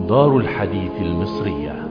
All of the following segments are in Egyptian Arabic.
دار الحديث المصرية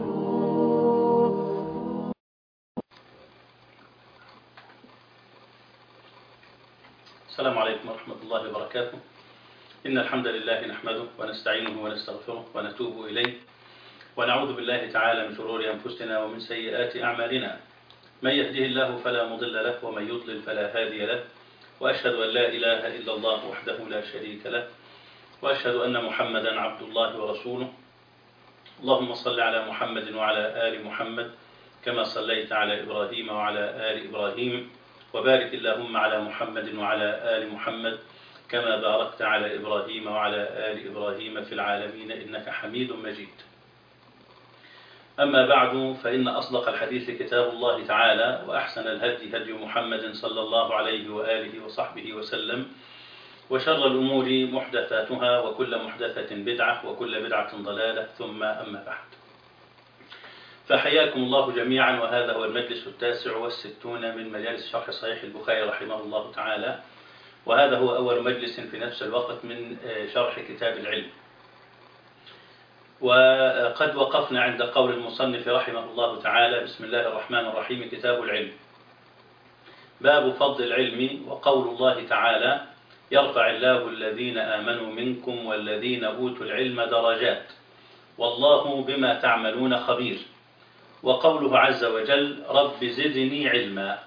السلام عليكم ورحمة الله وبركاته إن الحمد لله نحمده ونستعينه ونستغفره ونتوب إليه ونعوذ بالله تعالى من شرور أنفسنا ومن سيئات أعمالنا من يهده الله فلا مضل له ومن يضلل فلا هادي له وأشهد أن لا إله إلا الله وحده لا شريك له وأشهد أن محمدا عبد الله ورسوله اللهم صل على محمد وعلى آل محمد كما صليت على إبراهيم وعلى آل إبراهيم وبارك اللهم على محمد وعلى آل محمد كما باركت على إبراهيم وعلى آل إبراهيم في العالمين إنك حميد مجيد أما بعد فإن أصدق الحديث كتاب الله تعالى وأحسن الهدي هدي محمد صلى الله عليه وآله وصحبه وسلم وشر الأمور محدثاتها وكل محدثة بدعة وكل بدعة ضلالة ثم أما بعد فحياكم الله جميعا وهذا هو المجلس التاسع والستون من مجالس شرح صحيح البخاري رحمه الله تعالى وهذا هو أول مجلس في نفس الوقت من شرح كتاب العلم وقد وقفنا عند قول المصنف رحمه الله تعالى بسم الله الرحمن الرحيم كتاب العلم باب فضل العلم وقول الله تعالى يرفع الله الذين آمنوا منكم والذين أوتوا العلم درجات والله بما تعملون خبير وقوله عز وجل رب زدني علما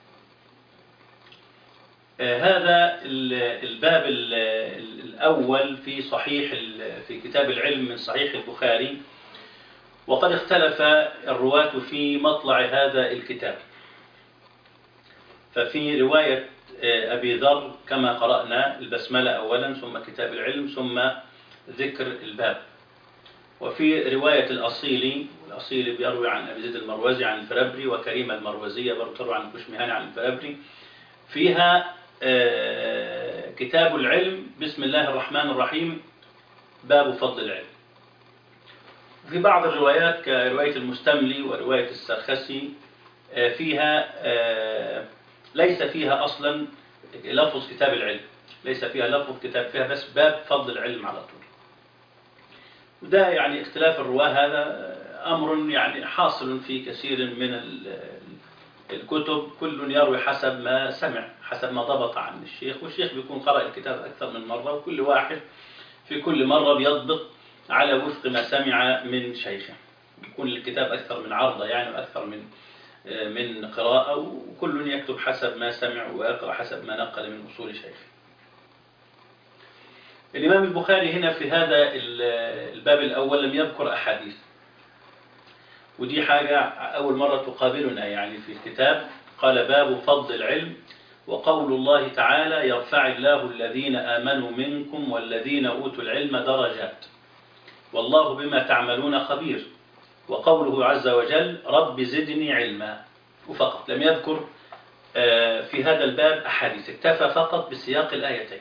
هذا الباب الأول في صحيح في كتاب العلم من صحيح البخاري وقد اختلف الرواة في مطلع هذا الكتاب ففي رواية أبي ذر كما قرأنا البسملة أولا ثم كتاب العلم ثم ذكر الباب وفي رواية الأصيلي الأصيلي بيروي عن أبي زيد المروزي عن الفربري وكريم المروزية برضو تروي عن الكشمهاني عن الفربري فيها كتاب العلم بسم الله الرحمن الرحيم باب فضل العلم في بعض الروايات كرواية المستملي ورواية السرخسي فيها ليس فيها أصلا لفظ كتاب العلم ليس فيها لفظ كتاب فيها بس باب فضل العلم على طول وده يعني اختلاف الرواة هذا أمر يعني حاصل في كثير من الكتب كل يروي حسب ما سمع حسب ما ضبط عن الشيخ والشيخ بيكون قرأ الكتاب أكثر من مرة وكل واحد في كل مرة بيضبط على وفق ما سمع من شيخه بيكون الكتاب أكثر من عرضة يعني وأكثر من من قراءة وكل يكتب حسب ما سمع ويقرأ حسب ما نقل من أصول شيخه الإمام البخاري هنا في هذا الباب الأول لم يذكر أحاديث ودي حاجة أول مرة تقابلنا يعني في الكتاب قال باب فضل العلم وقول الله تعالى يرفع الله الذين آمنوا منكم والذين أوتوا العلم درجات والله بما تعملون خبير وقوله عز وجل رب زدني علما وفقط لم يذكر في هذا الباب أحاديث اكتفى فقط بسياق الآيتين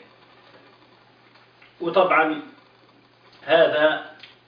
وطبعا هذا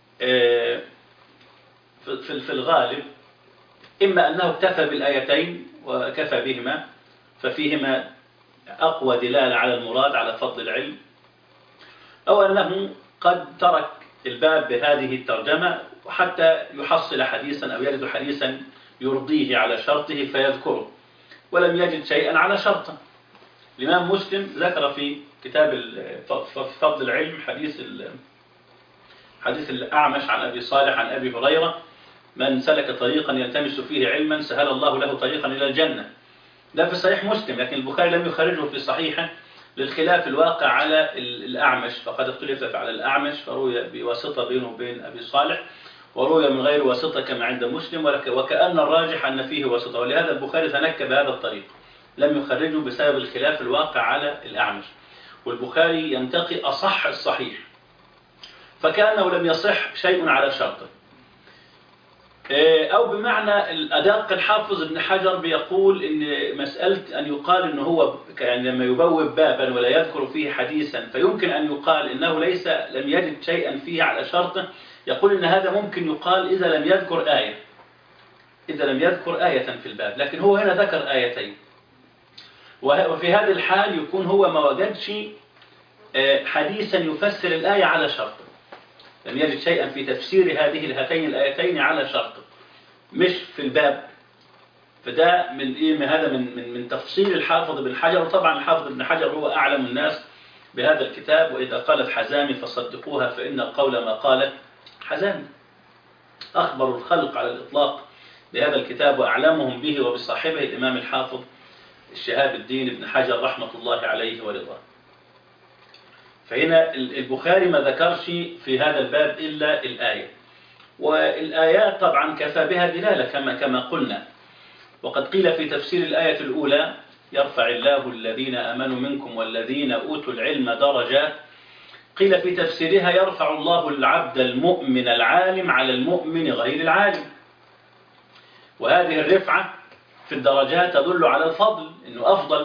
في الغالب إما أنه اكتفى بالآيتين وكفى بهما ففيهما أقوى دلالة على المراد على فضل العلم أو أنه قد ترك الباب بهذه الترجمة وحتى يحصل حديثا أو يجد حديثا يرضيه على شرطه فيذكره ولم يجد شيئا على شرطه الإمام مسلم ذكر في كتاب فضل العلم حديث حديث الأعمش عن أبي صالح عن أبي هريرة من سلك طريقا يلتمس فيه علما سهل الله له طريقا إلى الجنة ده في صحيح مسلم لكن البخاري لم يخرجه في صحيحه للخلاف الواقع على الأعمش فقد اختلف على الأعمش فروي بواسطة بينه وبين أبي صالح وروي من غير واسطة كما عند مسلم وكأن الراجح أن فيه واسطة ولهذا البخاري تنكى بهذا الطريق لم يخرجه بسبب الخلاف الواقع على الأعمش والبخاري ينتقي أصح الصحيح فكأنه لم يصح شيء على شرطه أو بمعنى الأدق الحافظ ابن حجر بيقول إن مسألة أن يقال إنه هو يعني لما يبوب بابا ولا يذكر فيه حديثا فيمكن أن يقال إنه ليس لم يجد شيئا فيه على شرطه يقول إن هذا ممكن يقال إذا لم يذكر آية إذا لم يذكر آية في الباب لكن هو هنا ذكر آيتين وفي هذه الحال يكون هو ما وجدش حديثا يفسر الآية على شرطه لم يجد شيئا في تفسير هذه الهاتين الآيتين على شرط مش في الباب فده من ايه من هذا من من من تفصيل الحافظ بن حجر وطبعا الحافظ ابن حجر هو اعلم الناس بهذا الكتاب واذا قالت حزامي فصدقوها فان القول ما قالت حزامي اخبر الخلق على الاطلاق بهذا الكتاب واعلمهم به وبصاحبه الامام الحافظ الشهاب الدين ابن حجر رحمه الله عليه ورضاه فهنا البخاري ما ذكرش في هذا الباب الا الايه والآيات طبعا كفى بها دلالة كما كما قلنا وقد قيل في تفسير الآية الأولى يرفع الله الذين آمنوا منكم والذين أوتوا العلم درجات قيل في تفسيرها يرفع الله العبد المؤمن العالم على المؤمن غير العالم وهذه الرفعة في الدرجات تدل على الفضل أنه أفضل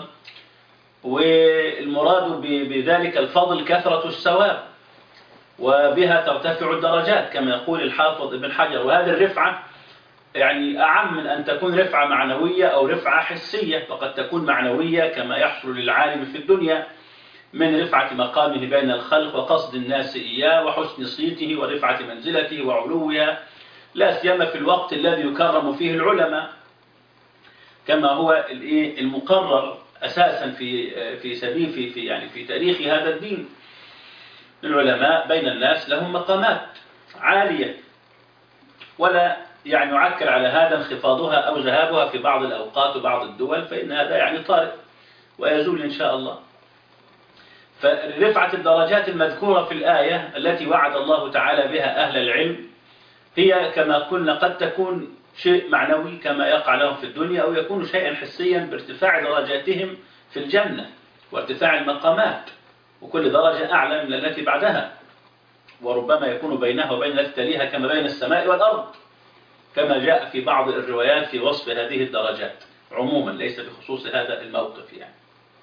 والمراد بذلك الفضل كثرة الثواب وبها ترتفع الدرجات كما يقول الحافظ ابن حجر وهذه الرفعة يعني أعم من أن تكون رفعة معنوية أو رفعة حسية فقد تكون معنوية كما يحصل للعالم في الدنيا من رفعة مقامه بين الخلق وقصد الناس إياه وحسن صيته ورفعة منزلته وعلوها لا سيما في الوقت الذي يكرم فيه العلماء كما هو المقرر أساسا في في سبيل في في يعني في تاريخ هذا الدين العلماء بين الناس لهم مقامات عالية ولا يعني يعكر على هذا انخفاضها أو ذهابها في بعض الأوقات وبعض الدول فإن هذا يعني طارئ ويزول إن شاء الله فرفعة الدرجات المذكورة في الآية التي وعد الله تعالى بها أهل العلم هي كما قلنا قد تكون شيء معنوي كما يقع لهم في الدنيا أو يكون شيئا حسيا بارتفاع درجاتهم في الجنة وارتفاع المقامات وكل درجة أعلى من التي بعدها وربما يكون بينها وبين التي تليها كما بين السماء والأرض كما جاء في بعض الروايات في وصف هذه الدرجات عموما ليس بخصوص هذا الموقف يعني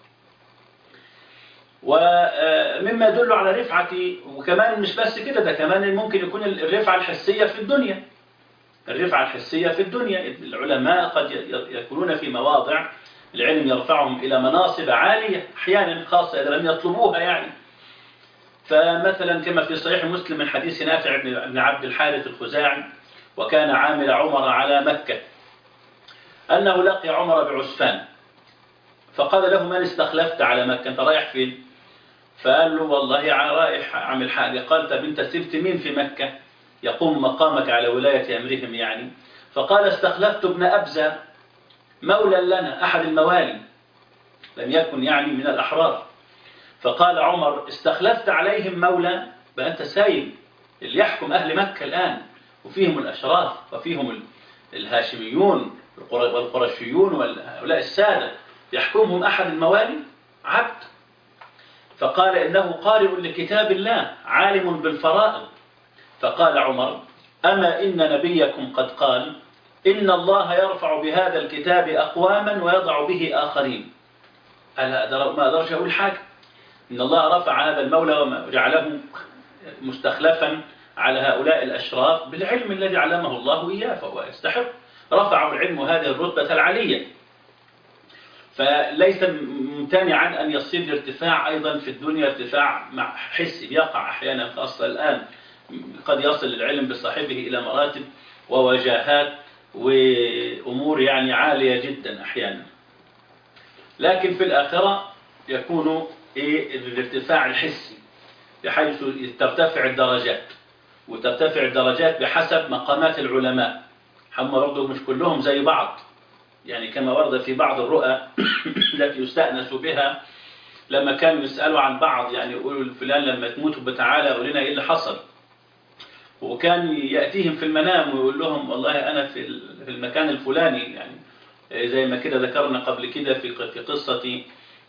ومما يدل على رفعة وكمان مش بس كده ده كمان ممكن يكون الرفعة الحسية في الدنيا الرفعة الحسية في الدنيا العلماء قد يكونون في مواضع العلم يرفعهم إلى مناصب عالية أحيانا خاصة إذا لم يطلبوها يعني فمثلا كما في صحيح مسلم من حديث نافع بن عبد الحارث الخزاعي وكان عامل عمر على مكة أنه لقي عمر بعسفان فقال له من استخلفت على مكة أنت رايح فين فقال له والله رايح أعمل حاجة قال طب أنت سبت مين في مكة يقوم مقامك على ولاية أمرهم يعني فقال استخلفت ابن أبزة مولى لنا أحد الموالي لم يكن يعني من الأحرار فقال عمر استخلفت عليهم مولى بقى أنت سايب اللي يحكم أهل مكة الآن وفيهم الأشراف وفيهم الهاشميون والقرشيون وهؤلاء السادة يحكمهم أحد الموالي عبد فقال إنه قارئ لكتاب الله عالم بالفرائض فقال عمر أما إن نبيكم قد قال إن الله يرفع بهذا الكتاب أقواما ويضع به آخرين أنا ما أقدرش أقول حاجة إن الله رفع هذا المولى وجعله مستخلفا على هؤلاء الأشراف بالعلم الذي علمه الله إياه فهو يستحق رفعوا العلم هذه الرتبة العلية فليس ممتنعا أن يصير الارتفاع أيضا في الدنيا ارتفاع مع حسي يقع أحيانا خاصة الآن قد يصل العلم بصاحبه إلى مراتب ووجاهات وأمور يعني عالية جدا أحيانا لكن في الآخرة يكون إيه الارتفاع الحسي بحيث ترتفع الدرجات وترتفع الدرجات بحسب مقامات العلماء هم برضه مش كلهم زي بعض يعني كما ورد في بعض الرؤى التي يستأنس بها لما كانوا يسألوا عن بعض يعني يقولوا فلان لما تموت بتعالى قول لنا ايه اللي حصل وكان يأتيهم في المنام ويقول لهم والله أنا في المكان الفلاني يعني زي ما كده ذكرنا قبل كده في في قصة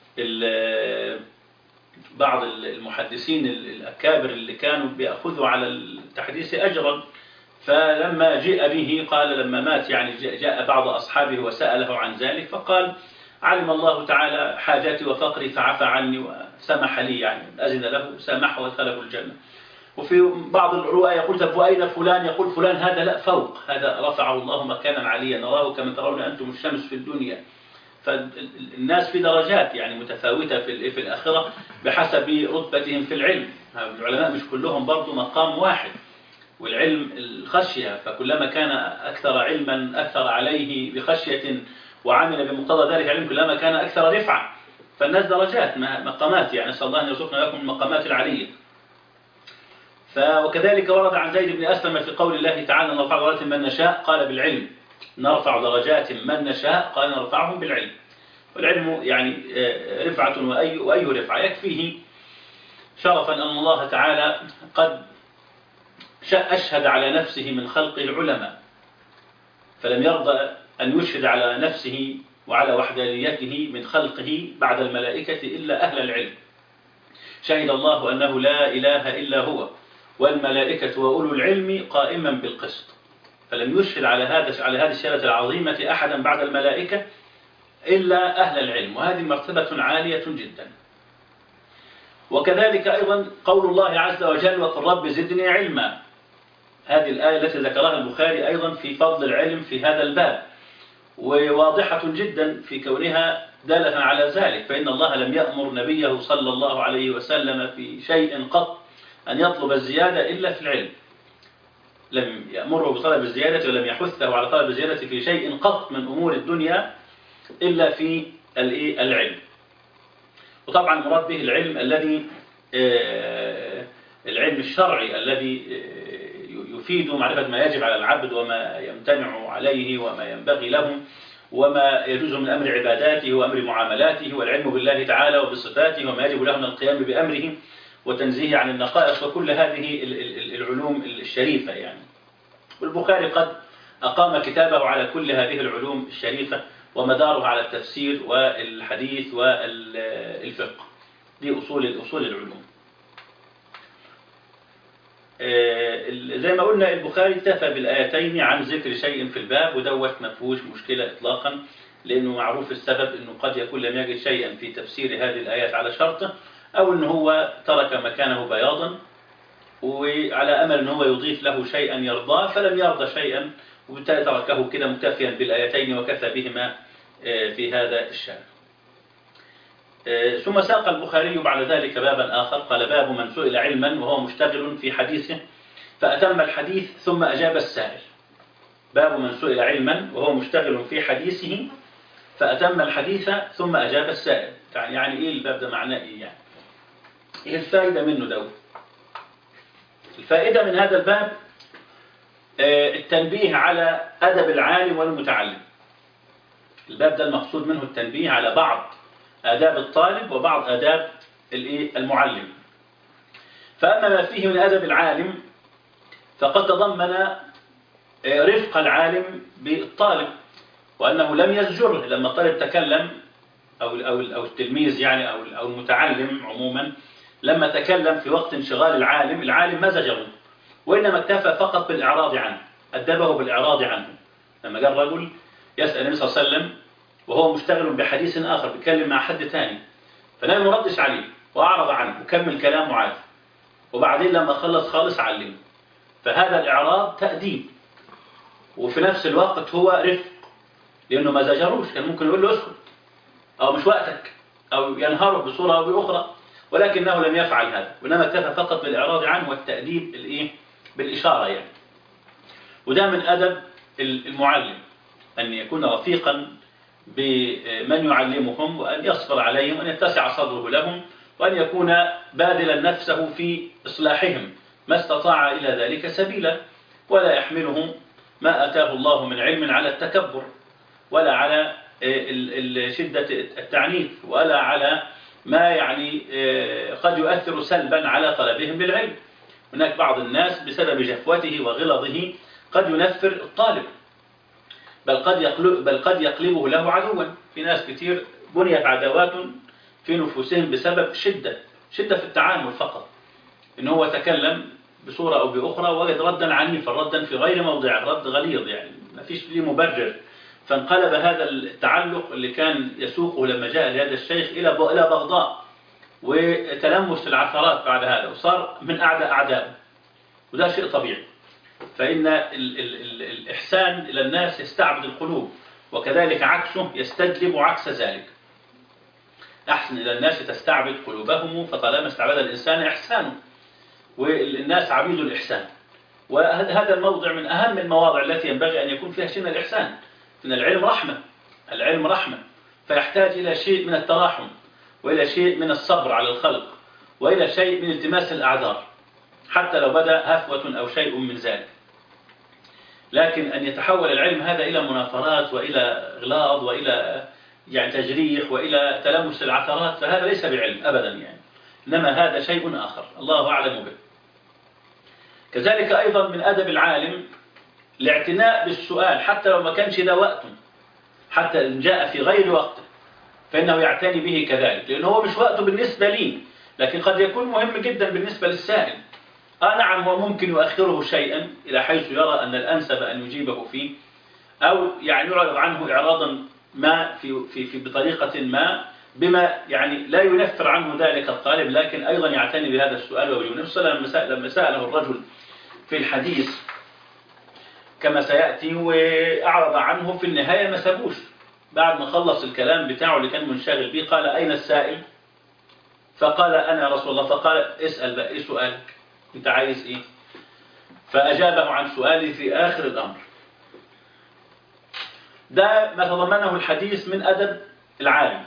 بعض المحدثين الأكابر اللي كانوا بيأخذوا على التحديث أجرا فلما جاء به قال لما مات يعني جاء بعض أصحابه وسأله عن ذلك فقال علم الله تعالى حاجاتي وفقري فعفى عني وسمح لي يعني أذن له سامحه وادخله الجنة وفي بعض الرؤى يقول طب وأين فلان يقول فلان هذا لا فوق هذا رفعه الله مكانا عليا نراه كما ترون أنتم الشمس في الدنيا فالناس في درجات يعني متفاوتة في في الآخرة بحسب رتبتهم في العلم العلماء مش كلهم برضو مقام واحد والعلم الخشية فكلما كان أكثر علما أكثر عليه بخشية وعمل بمقتضى ذلك العلم كلما كان أكثر رفعة فالناس درجات مقامات يعني نسأل الله أن يرزقنا لكم المقامات العلية وكذلك ورد عن زيد بن أسلم في قول الله تعالى نرفع درجات من نشاء قال بالعلم نرفع درجات من نشاء قال نرفعهم بالعلم والعلم يعني رفعة وأي, وأي رفعة يكفيه شرفا أن الله تعالى قد أشهد على نفسه من خلقه العلماء فلم يرضى أن يشهد على نفسه وعلى وحدانيته من خلقه بعد الملائكة إلا أهل العلم شهد الله أنه لا إله إلا هو والملائكة وأولو العلم قائما بالقسط فلم يشهد على هذا على هذه الشهادة العظيمة أحدا بعد الملائكة إلا أهل العلم وهذه مرتبة عالية جدا وكذلك أيضا قول الله عز وجل وقل رب زدني علما هذه الآية التي ذكرها البخاري أيضا في فضل العلم في هذا الباب وواضحة جدا في كونها دالة على ذلك فإن الله لم يأمر نبيه صلى الله عليه وسلم في شيء قط أن يطلب الزيادة إلا في العلم لم يأمره بطلب الزيادة ولم يحثه على طلب الزيادة في شيء قط من أمور الدنيا إلا في العلم وطبعا مراد به العلم الذي العلم الشرعي الذي يفيد معرفة ما يجب على العبد وما يمتنع عليه وما ينبغي له وما يجوز من أمر عباداته وأمر معاملاته والعلم بالله تعالى وبصفاته وما يجب له من القيام بأمره وتنزيه عن النقائص وكل هذه العلوم الشريفة يعني والبخاري قد أقام كتابه على كل هذه العلوم الشريفة ومداره على التفسير والحديث والفقه دي أصول أصول العلوم زي ما قلنا البخاري اكتفى بالآيتين عن ذكر شيء في الباب ودوت ما فيهوش مشكلة إطلاقا لأنه معروف السبب أنه قد يكون لم يجد شيئا في تفسير هذه الآيات على شرطه أو أنه هو ترك مكانه بياضا وعلى أمل أنه هو يضيف له شيئا يرضاه فلم يرضى شيئا وبالتالي تركه كده مكتفيا بالآيتين وكفى بهما في هذا الشأن ثم ساق البخاري بعد ذلك بابا آخر قال باب من سئل علما وهو مشتغل في حديثه فأتم الحديث ثم أجاب السائل باب من سئل علما وهو مشتغل في حديثه فأتم الحديث ثم أجاب السائل يعني إيه الباب ده معناه إيه يعني إيه الفائدة منه ده الفائدة من هذا الباب التنبيه على أدب العالم والمتعلم الباب ده المقصود منه التنبيه على بعض آداب الطالب وبعض آداب المعلم فأما ما فيه من أدب العالم فقد تضمن رفق العالم بالطالب وأنه لم يزجره لما الطالب تكلم أو أو أو التلميذ يعني أو أو المتعلم عموما لما تكلم في وقت انشغال العالم العالم ما زجره وإنما اكتفى فقط بالإعراض عنه أدبه بالإعراض عنه لما جاء الرجل يسأل النبي صلى الله عليه وسلم وهو مشتغل بحديث آخر بيتكلم مع حد تاني فالنبي ما ردش عليه وأعرض عنه وكمل كلامه عادي وبعدين لما خلص خالص علمه فهذا الإعراض تأديب وفي نفس الوقت هو رفق لأنه ما زجروش كان ممكن يقول له اسكت أو مش وقتك أو ينهره بصورة أو بأخرى ولكنه لم يفعل هذا وإنما اكتفى فقط بالإعراض عنه والتأديب الإيه؟ بالإشارة يعني وده من أدب المعلم أن يكون رفيقا بمن يعلمهم وأن يصبر عليهم وأن يتسع صدره لهم وأن يكون باذلا نفسه في إصلاحهم ما استطاع إلى ذلك سبيلا ولا يحمله ما أتاه الله من علم على التكبر ولا على شدة التعنيف ولا على ما يعني قد يؤثر سلبا على طلبهم للعلم هناك بعض الناس بسبب جفوته وغلظه قد ينفر الطالب بل قد يقلب بل قد يقلبه له عدوا في ناس كتير بنيت عداوات في نفوسهم بسبب شدة شدة في التعامل فقط إن هو تكلم بصورة أو بأخرى وجد ردا عنيفا ردا في غير موضعه رد غليظ يعني ما فيش ليه مبرر فانقلب هذا التعلق اللي كان يسوقه لما جاء لهذا الشيخ إلى إلى بغضاء وتلمس العثرات بعد هذا وصار من أعدى أعدائه وده شيء طبيعي فإن ال ال ال الإحسان إلى الناس يستعبد القلوب وكذلك عكسه يستجلب عكس ذلك أحسن إلى الناس تستعبد قلوبهم فطالما استعبد الإنسان إحسانه والناس عبيد الإحسان وهذا الموضع من أهم المواضع التي ينبغي أن يكون فيها شيء من الإحسان إن العلم رحمة العلم رحمة فيحتاج إلى شيء من التراحم وإلى شيء من الصبر على الخلق وإلى شيء من التماس الأعذار حتى لو بدأ هفوة أو شيء من ذلك لكن أن يتحول العلم هذا إلى منافرات وإلى إغلاظ وإلى يعني تجريح وإلى تلمس العثرات فهذا ليس بعلم أبدا يعني إنما هذا شيء آخر الله أعلم به كذلك أيضا من أدب العالم الاعتناء بالسؤال حتى لو ما كانش ده وقته حتى إن جاء في غير وقته فإنه يعتني به كذلك لأنه هو مش وقته بالنسبة لي لكن قد يكون مهم جدا بالنسبة للسائل آه نعم هو ممكن يؤخره شيئا إلى حيث يرى أن الأنسب أن يجيبه فيه أو يعني يعرض عنه إعراضا ما في, في, في بطريقة ما بما يعني لا ينفر عنه ذلك الطالب لكن أيضا يعتني بهذا السؤال ويجيب نفسه لما سأله الرجل في الحديث كما سيأتي وأعرض عنه في النهاية ما سابوش بعد ما خلص الكلام بتاعه اللي كان منشغل به قال أين السائل فقال أنا يا رسول الله فقال اسأل بقى إيه سؤالك أنت عايز إيه فأجابه عن سؤالي في آخر الأمر ده ما تضمنه الحديث من أدب العالم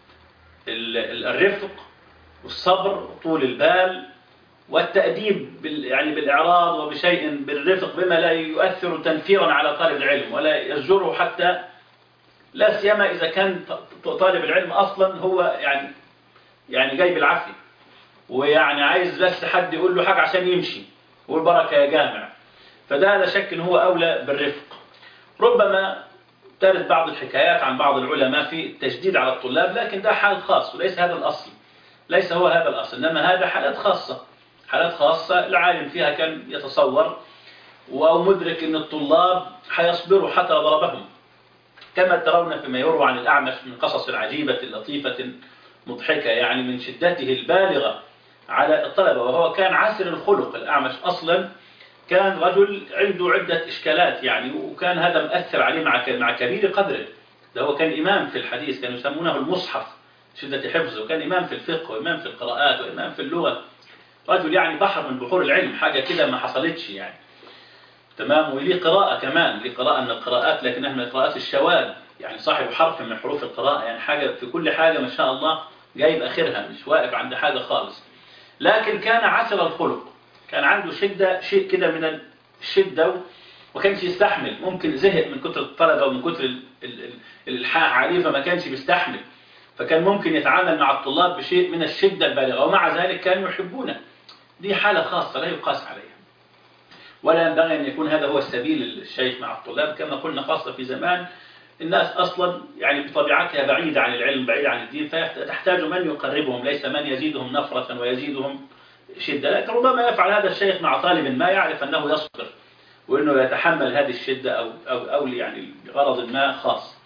الرفق والصبر وطول البال والتأديب بال يعني بالإعراض وبشيء بالرفق بما لا يؤثر تنفيرا على طالب العلم ولا يزجره حتى لا سيما إذا كان طالب العلم أصلا هو يعني يعني جاي بالعافية ويعني عايز بس حد يقول له حاجة عشان يمشي والبركة يا جامع فده لا شك إن هو أولى بالرفق ربما ترد بعض الحكايات عن بعض العلماء في التشديد على الطلاب لكن ده حال خاص وليس هذا الأصل ليس هو هذا الأصل إنما هذا حالات خاصة حالات خاصة العالم فيها كان يتصور أو مدرك أن الطلاب حيصبروا حتى ضربهم كما ترون فيما يروى عن الأعمش من قصص عجيبة لطيفة مضحكة يعني من شدته البالغة على الطلبة وهو كان عسر الخلق الأعمش أصلا كان رجل عنده عدة إشكالات يعني وكان هذا مأثر عليه مع مع كبير قدره ده هو كان إمام في الحديث كانوا يسمونه المصحف شدة حفظه وكان إمام في الفقه وإمام في القراءات وإمام في اللغة رجل يعني بحر من بحور العلم حاجة كده ما حصلتش يعني تمام وليه قراءة كمان ليه قراءة من القراءات لكنها من القراءات الشواذ يعني صاحب حرف من حروف القراءة يعني حاجة في كل حاجة ما شاء الله جايب آخرها مش واقف عند حاجة خالص لكن كان عسر الخلق كان عنده شدة شيء كده من الشدة وما كانش يستحمل ممكن زهق من كتر الطلبة ومن كتر الإلحاح عليه فما كانش بيستحمل فكان ممكن يتعامل مع الطلاب بشيء من الشدة البالغة ومع ذلك كانوا يحبونه دي حالة خاصة لا يقاس عليها ولا ينبغي أن يكون هذا هو السبيل الشيخ مع الطلاب كما قلنا خاصة في زمان الناس أصلا يعني بطبيعتها بعيدة عن العلم بعيدة عن الدين فتحتاج من يقربهم ليس من يزيدهم نفرة ويزيدهم شدة لكن ربما يفعل هذا الشيخ مع طالب ما يعرف أنه يصبر وأنه يتحمل هذه الشدة أو, أو, أو يعني لغرض ما خاص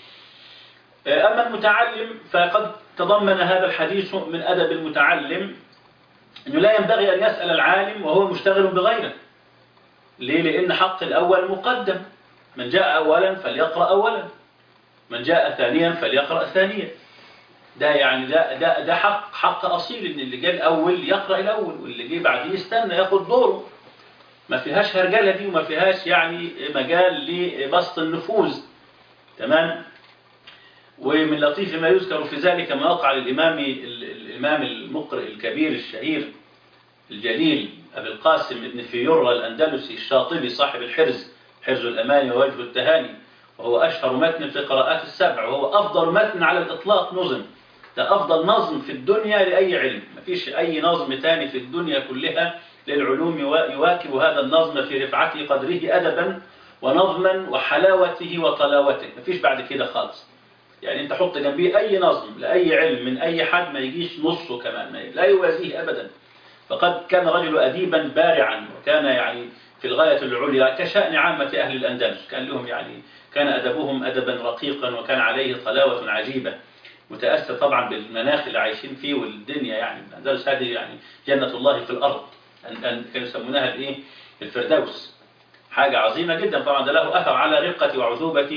أما المتعلم فقد تضمن هذا الحديث من أدب المتعلم أنه لا ينبغي أن يسأل العالم وهو مشتغل بغيره ليه؟ لأن حق الأول مقدم من جاء أولا فليقرأ أولا من جاء ثانيا فليقرأ ثانيا ده يعني ده, ده, ده حق حق أصيل إن اللي جاء الأول يقرأ الأول واللي جاء بعديه يستنى ياخد دوره ما فيهاش هرجلة دي وما فيهاش يعني مجال لبسط النفوذ تمام ومن لطيف ما يذكر في ذلك ما وقع للإمام الإمام المقرئ الكبير الشهير الجليل أبي القاسم ابن فيورا الأندلسي الشاطبي صاحب الحرز حرز الأمان ووجه التهاني وهو أشهر متن في قراءات السبع وهو أفضل متن على الإطلاق نظم ده أفضل نظم في الدنيا لأي علم ما فيش أي نظم تاني في الدنيا كلها للعلوم يواكب هذا النظم في رفعته قدره أدبا ونظما وحلاوته وطلاوته ما فيش بعد كده خالص يعني انت حط جنبيه اي نظم لاي علم من اي حد ما يجيش نصه كمان ما لا يوازيه ابدا فقد كان رجل اديبا بارعا وكان يعني في الغايه العليا كشان عامه اهل الاندلس كان لهم يعني كان ادبهم ادبا رقيقا وكان عليه طلاوه عجيبه متاثر طبعا بالمناخ اللي عايشين فيه والدنيا يعني الاندلس هذه يعني جنه الله في الارض أن أن كانوا يسمونها الايه الفردوس حاجه عظيمه جدا طبعا ده له اثر على رقه وعذوبه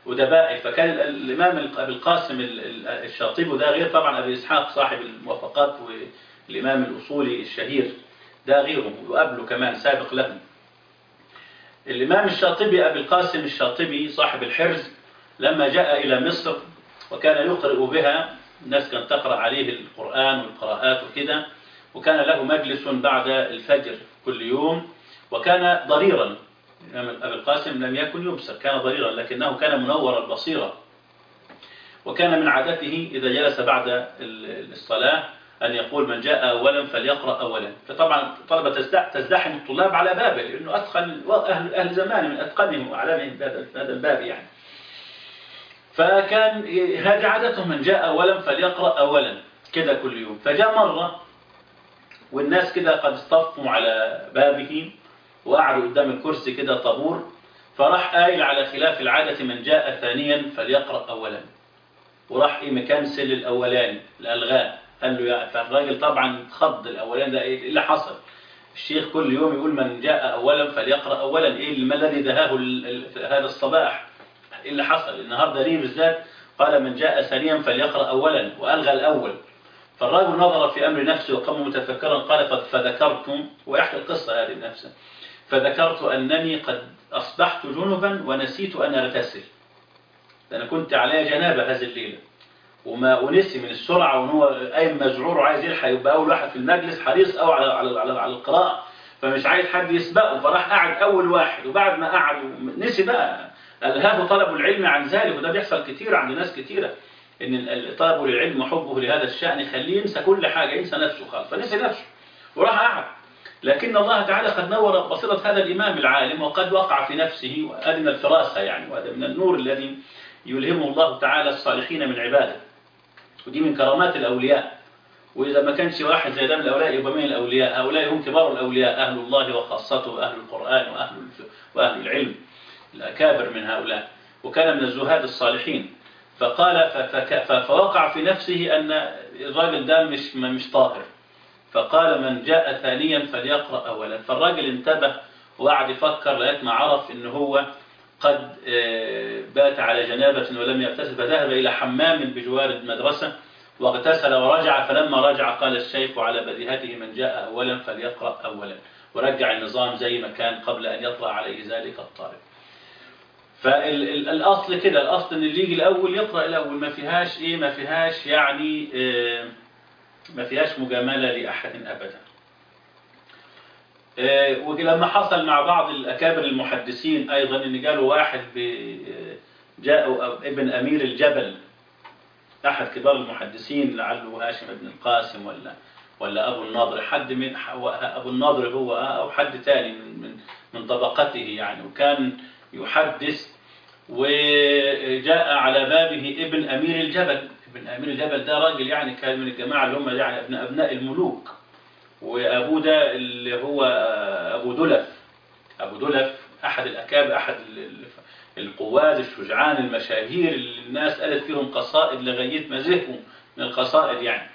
أدبائه فكان ال- الإمام ال- أبي القاسم ال- ال- الشاطبي وده غير طبعا أبي إسحاق صاحب الموافقات والإمام الأصولي الشهير ده غيرهم وقبله كمان سابق لهم الإمام الشاطبي أبي القاسم الشاطبي صاحب الحرز لما جاء إلى مصر وكان يقرئ بها الناس كانت تقرأ عليه القرآن والقراءات وكده وكان له مجلس بعد الفجر كل يوم وكان ضريرا الإمام أبي القاسم لم يكن يبصر كان ضريرا لكنه كان منور البصيرة وكان من عادته إذا جلس بعد ال- الصلاة أن يقول من جاء أولا فليقرأ أولا فطبعا طلبة تزدح- تزدحم الطلاب على بابه لأنه أتقن أهل, أهل زمانه من أتقنهم وأعلامهم في هذا في هذا الباب يعني فكان هذه عادته من جاء أولا فليقرأ أولا كده كل يوم فجاء مرة والناس كده قد اصطفوا على بابه وقعدوا قدام الكرسي كده طابور فراح قايل على خلاف العادة من جاء ثانيا فليقرأ أولا وراح ايه مكنسل الأولاني الألغاء قال له يا فالراجل طبعا اتخض الأولاني ده ايه اللي حصل الشيخ كل يوم يقول من جاء أولا فليقرأ أولا ايه ما الذي دهاه ال- ال- هذا الصباح ايه اللي حصل النهارده ليه بالذات قال من جاء ثانيا فليقرأ أولا وألغى الأول فالرجل نظر في أمر نفسه وقام متفكرا قال قد فذكرت ويحكي القصة هذه نفسها فذكرت أنني قد أصبحت جنبا ونسيت أن أغتسل أنا كنت علي جنابة هذه الليلة وما ونسي من السرعة وان هو قايم مذعور وعايز يلحق يبقى أول واحد في المجلس حريص أو على على على, على القراءة فمش عايز حد يسبقه فراح قاعد أول واحد وبعد ما قعد نسي بقى ألهاه طلب العلم عن ذلك وده بيحصل كتير عند ناس كتيرة إن ال- طلبه للعلم وحبه لهذا الشأن يخليه ينسى كل حاجة ينسى نفسه خالص فنسي نفسه وراح قعد لكن الله تعالى قد نور بصيرة هذا الإمام العالم وقد وقع في نفسه وهذا من الفراسة يعني وهذا من النور الذي يلهمه الله تعالى الصالحين من عباده ودي من كرامات الأولياء وإذا ما كانش واحد زي ده من الأولياء يبقى من الأولياء هؤلاء هم كبار الأولياء أهل الله وخاصته أهل القرآن وأهل, الف... وأهل العلم الأكابر من هؤلاء وكان من الزهاد الصالحين فقال ف... فك... ف... فوقع في نفسه أن الراجل ده مش مش طاهر فقال من جاء ثانيا فليقرأ أولا فالراجل انتبه وقعد يفكر لغاية ما عرف ان هو قد آه، بات على جنابة ولم يغتسل فذهب إلى حمام بجوار المدرسة واغتسل ورجع فلما رجع قال الشيخ على بديهته من جاء أولا فليقرأ أولا ورجع النظام زي ما كان قبل أن يطلع عليه ذلك الطالب فالأصل كده الأصل أن اللي يجي الأول يقرأ الأول ما فيهاش إيه ما فيهاش يعني آه، ما فيهاش مجاملة لأحد أبدا آه، ولما حصل مع بعض الأكابر المحدثين أيضا أن قالوا واحد ب- جاء ابن أمير الجبل أحد كبار المحدثين لعله هاشم بن القاسم ولا ولا أبو الناظر حد من أبو الناظر هو أو حد تاني من من من طبقته يعني وكان يحدث وجاء على بابه ابن أمير الجبل ابن أمير الجبل ده راجل يعني كان من الجماعة اللي هم يعني ابن أبناء الملوك وأبوه ده اللي هو أبو دلف أبو دلف أحد الأكابر أحد ال- ال- القواد الشجعان المشاهير اللي الناس قالت فيهم قصائد لغاية ما زهقوا من القصائد يعني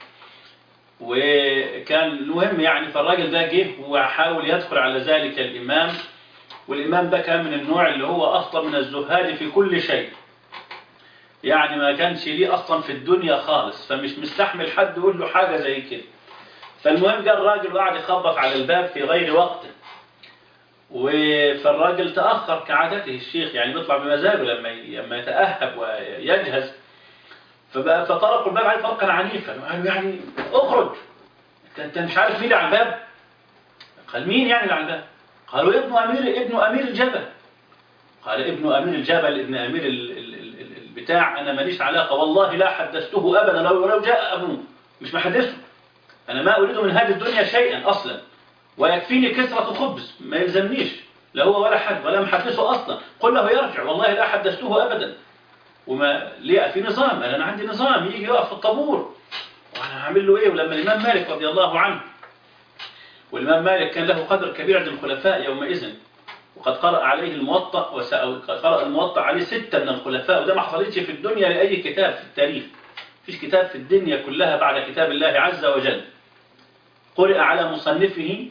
وكان المهم يعني فالراجل ده جه وحاول يدخل على ذلك الإمام والإمام ده كان من النوع اللي هو أصلا من الزهاد في كل شيء يعني ما كانش ليه أصلا في الدنيا خالص فمش مستحمل حد يقول له حاجة زي كده فالمهم جاء الراجل وقعد يخبط على الباب في غير وقته و- فالراجل تأخر كعادته الشيخ يعني بيطلع بمزاجه لما ي- لما يتأهب ويجهز فبقى فطرقوا الباب عليه طرقا عنيفا قالوا يعني اخرج انت انت مش عارف مين اللي على الباب قال مين يعني اللي على الباب قالوا ابن امير ابن امير الجبل قال ابن امير الجبل ابن امير ال- ال- ال- ال- البتاع انا ماليش علاقه والله لا حدثته ابدا لو ولو جاء ابوه مش محدثه انا ما اريد من هذه الدنيا شيئا اصلا ويكفيني كسرة خبز ما يلزمنيش لا هو ولا حد ولا محدثه اصلا قل له يرجع والله لا حدثته ابدا وما ليه في نظام انا عندي نظام يجي يقف في الطابور وانا هعمل له ايه ولما الامام مالك رضي الله عنه والامام مالك كان له قدر كبير عند الخلفاء يومئذ وقد قرأ عليه الموطأ وقرأ الموطأ عليه ستة من الخلفاء وده ما حصلتش في الدنيا لأي كتاب في التاريخ فيش كتاب في الدنيا كلها بعد كتاب الله عز وجل قرئ على مصنفه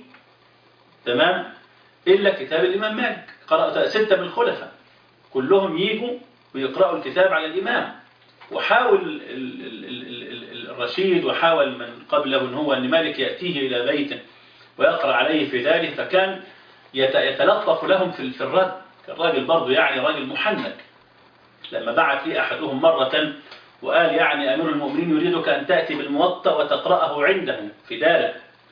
تمام إلا كتاب الإمام مالك قرأ ستة من الخلفاء كلهم يجوا ويقرأوا الكتاب على الإمام وحاول ال- ال- ال- ال- ال- الرشيد وحاول من قبله ان هو ان مالك يأتيه إلى بيته ويقرأ عليه في ذلك فكان يت- يتلطف لهم في في الرد الراجل برضه يعني راجل محنك لما بعث لي أحدهم مرة وقال يعني أمير المؤمنين يريدك أن تأتي بالموطأ وتقرأه عنده في داره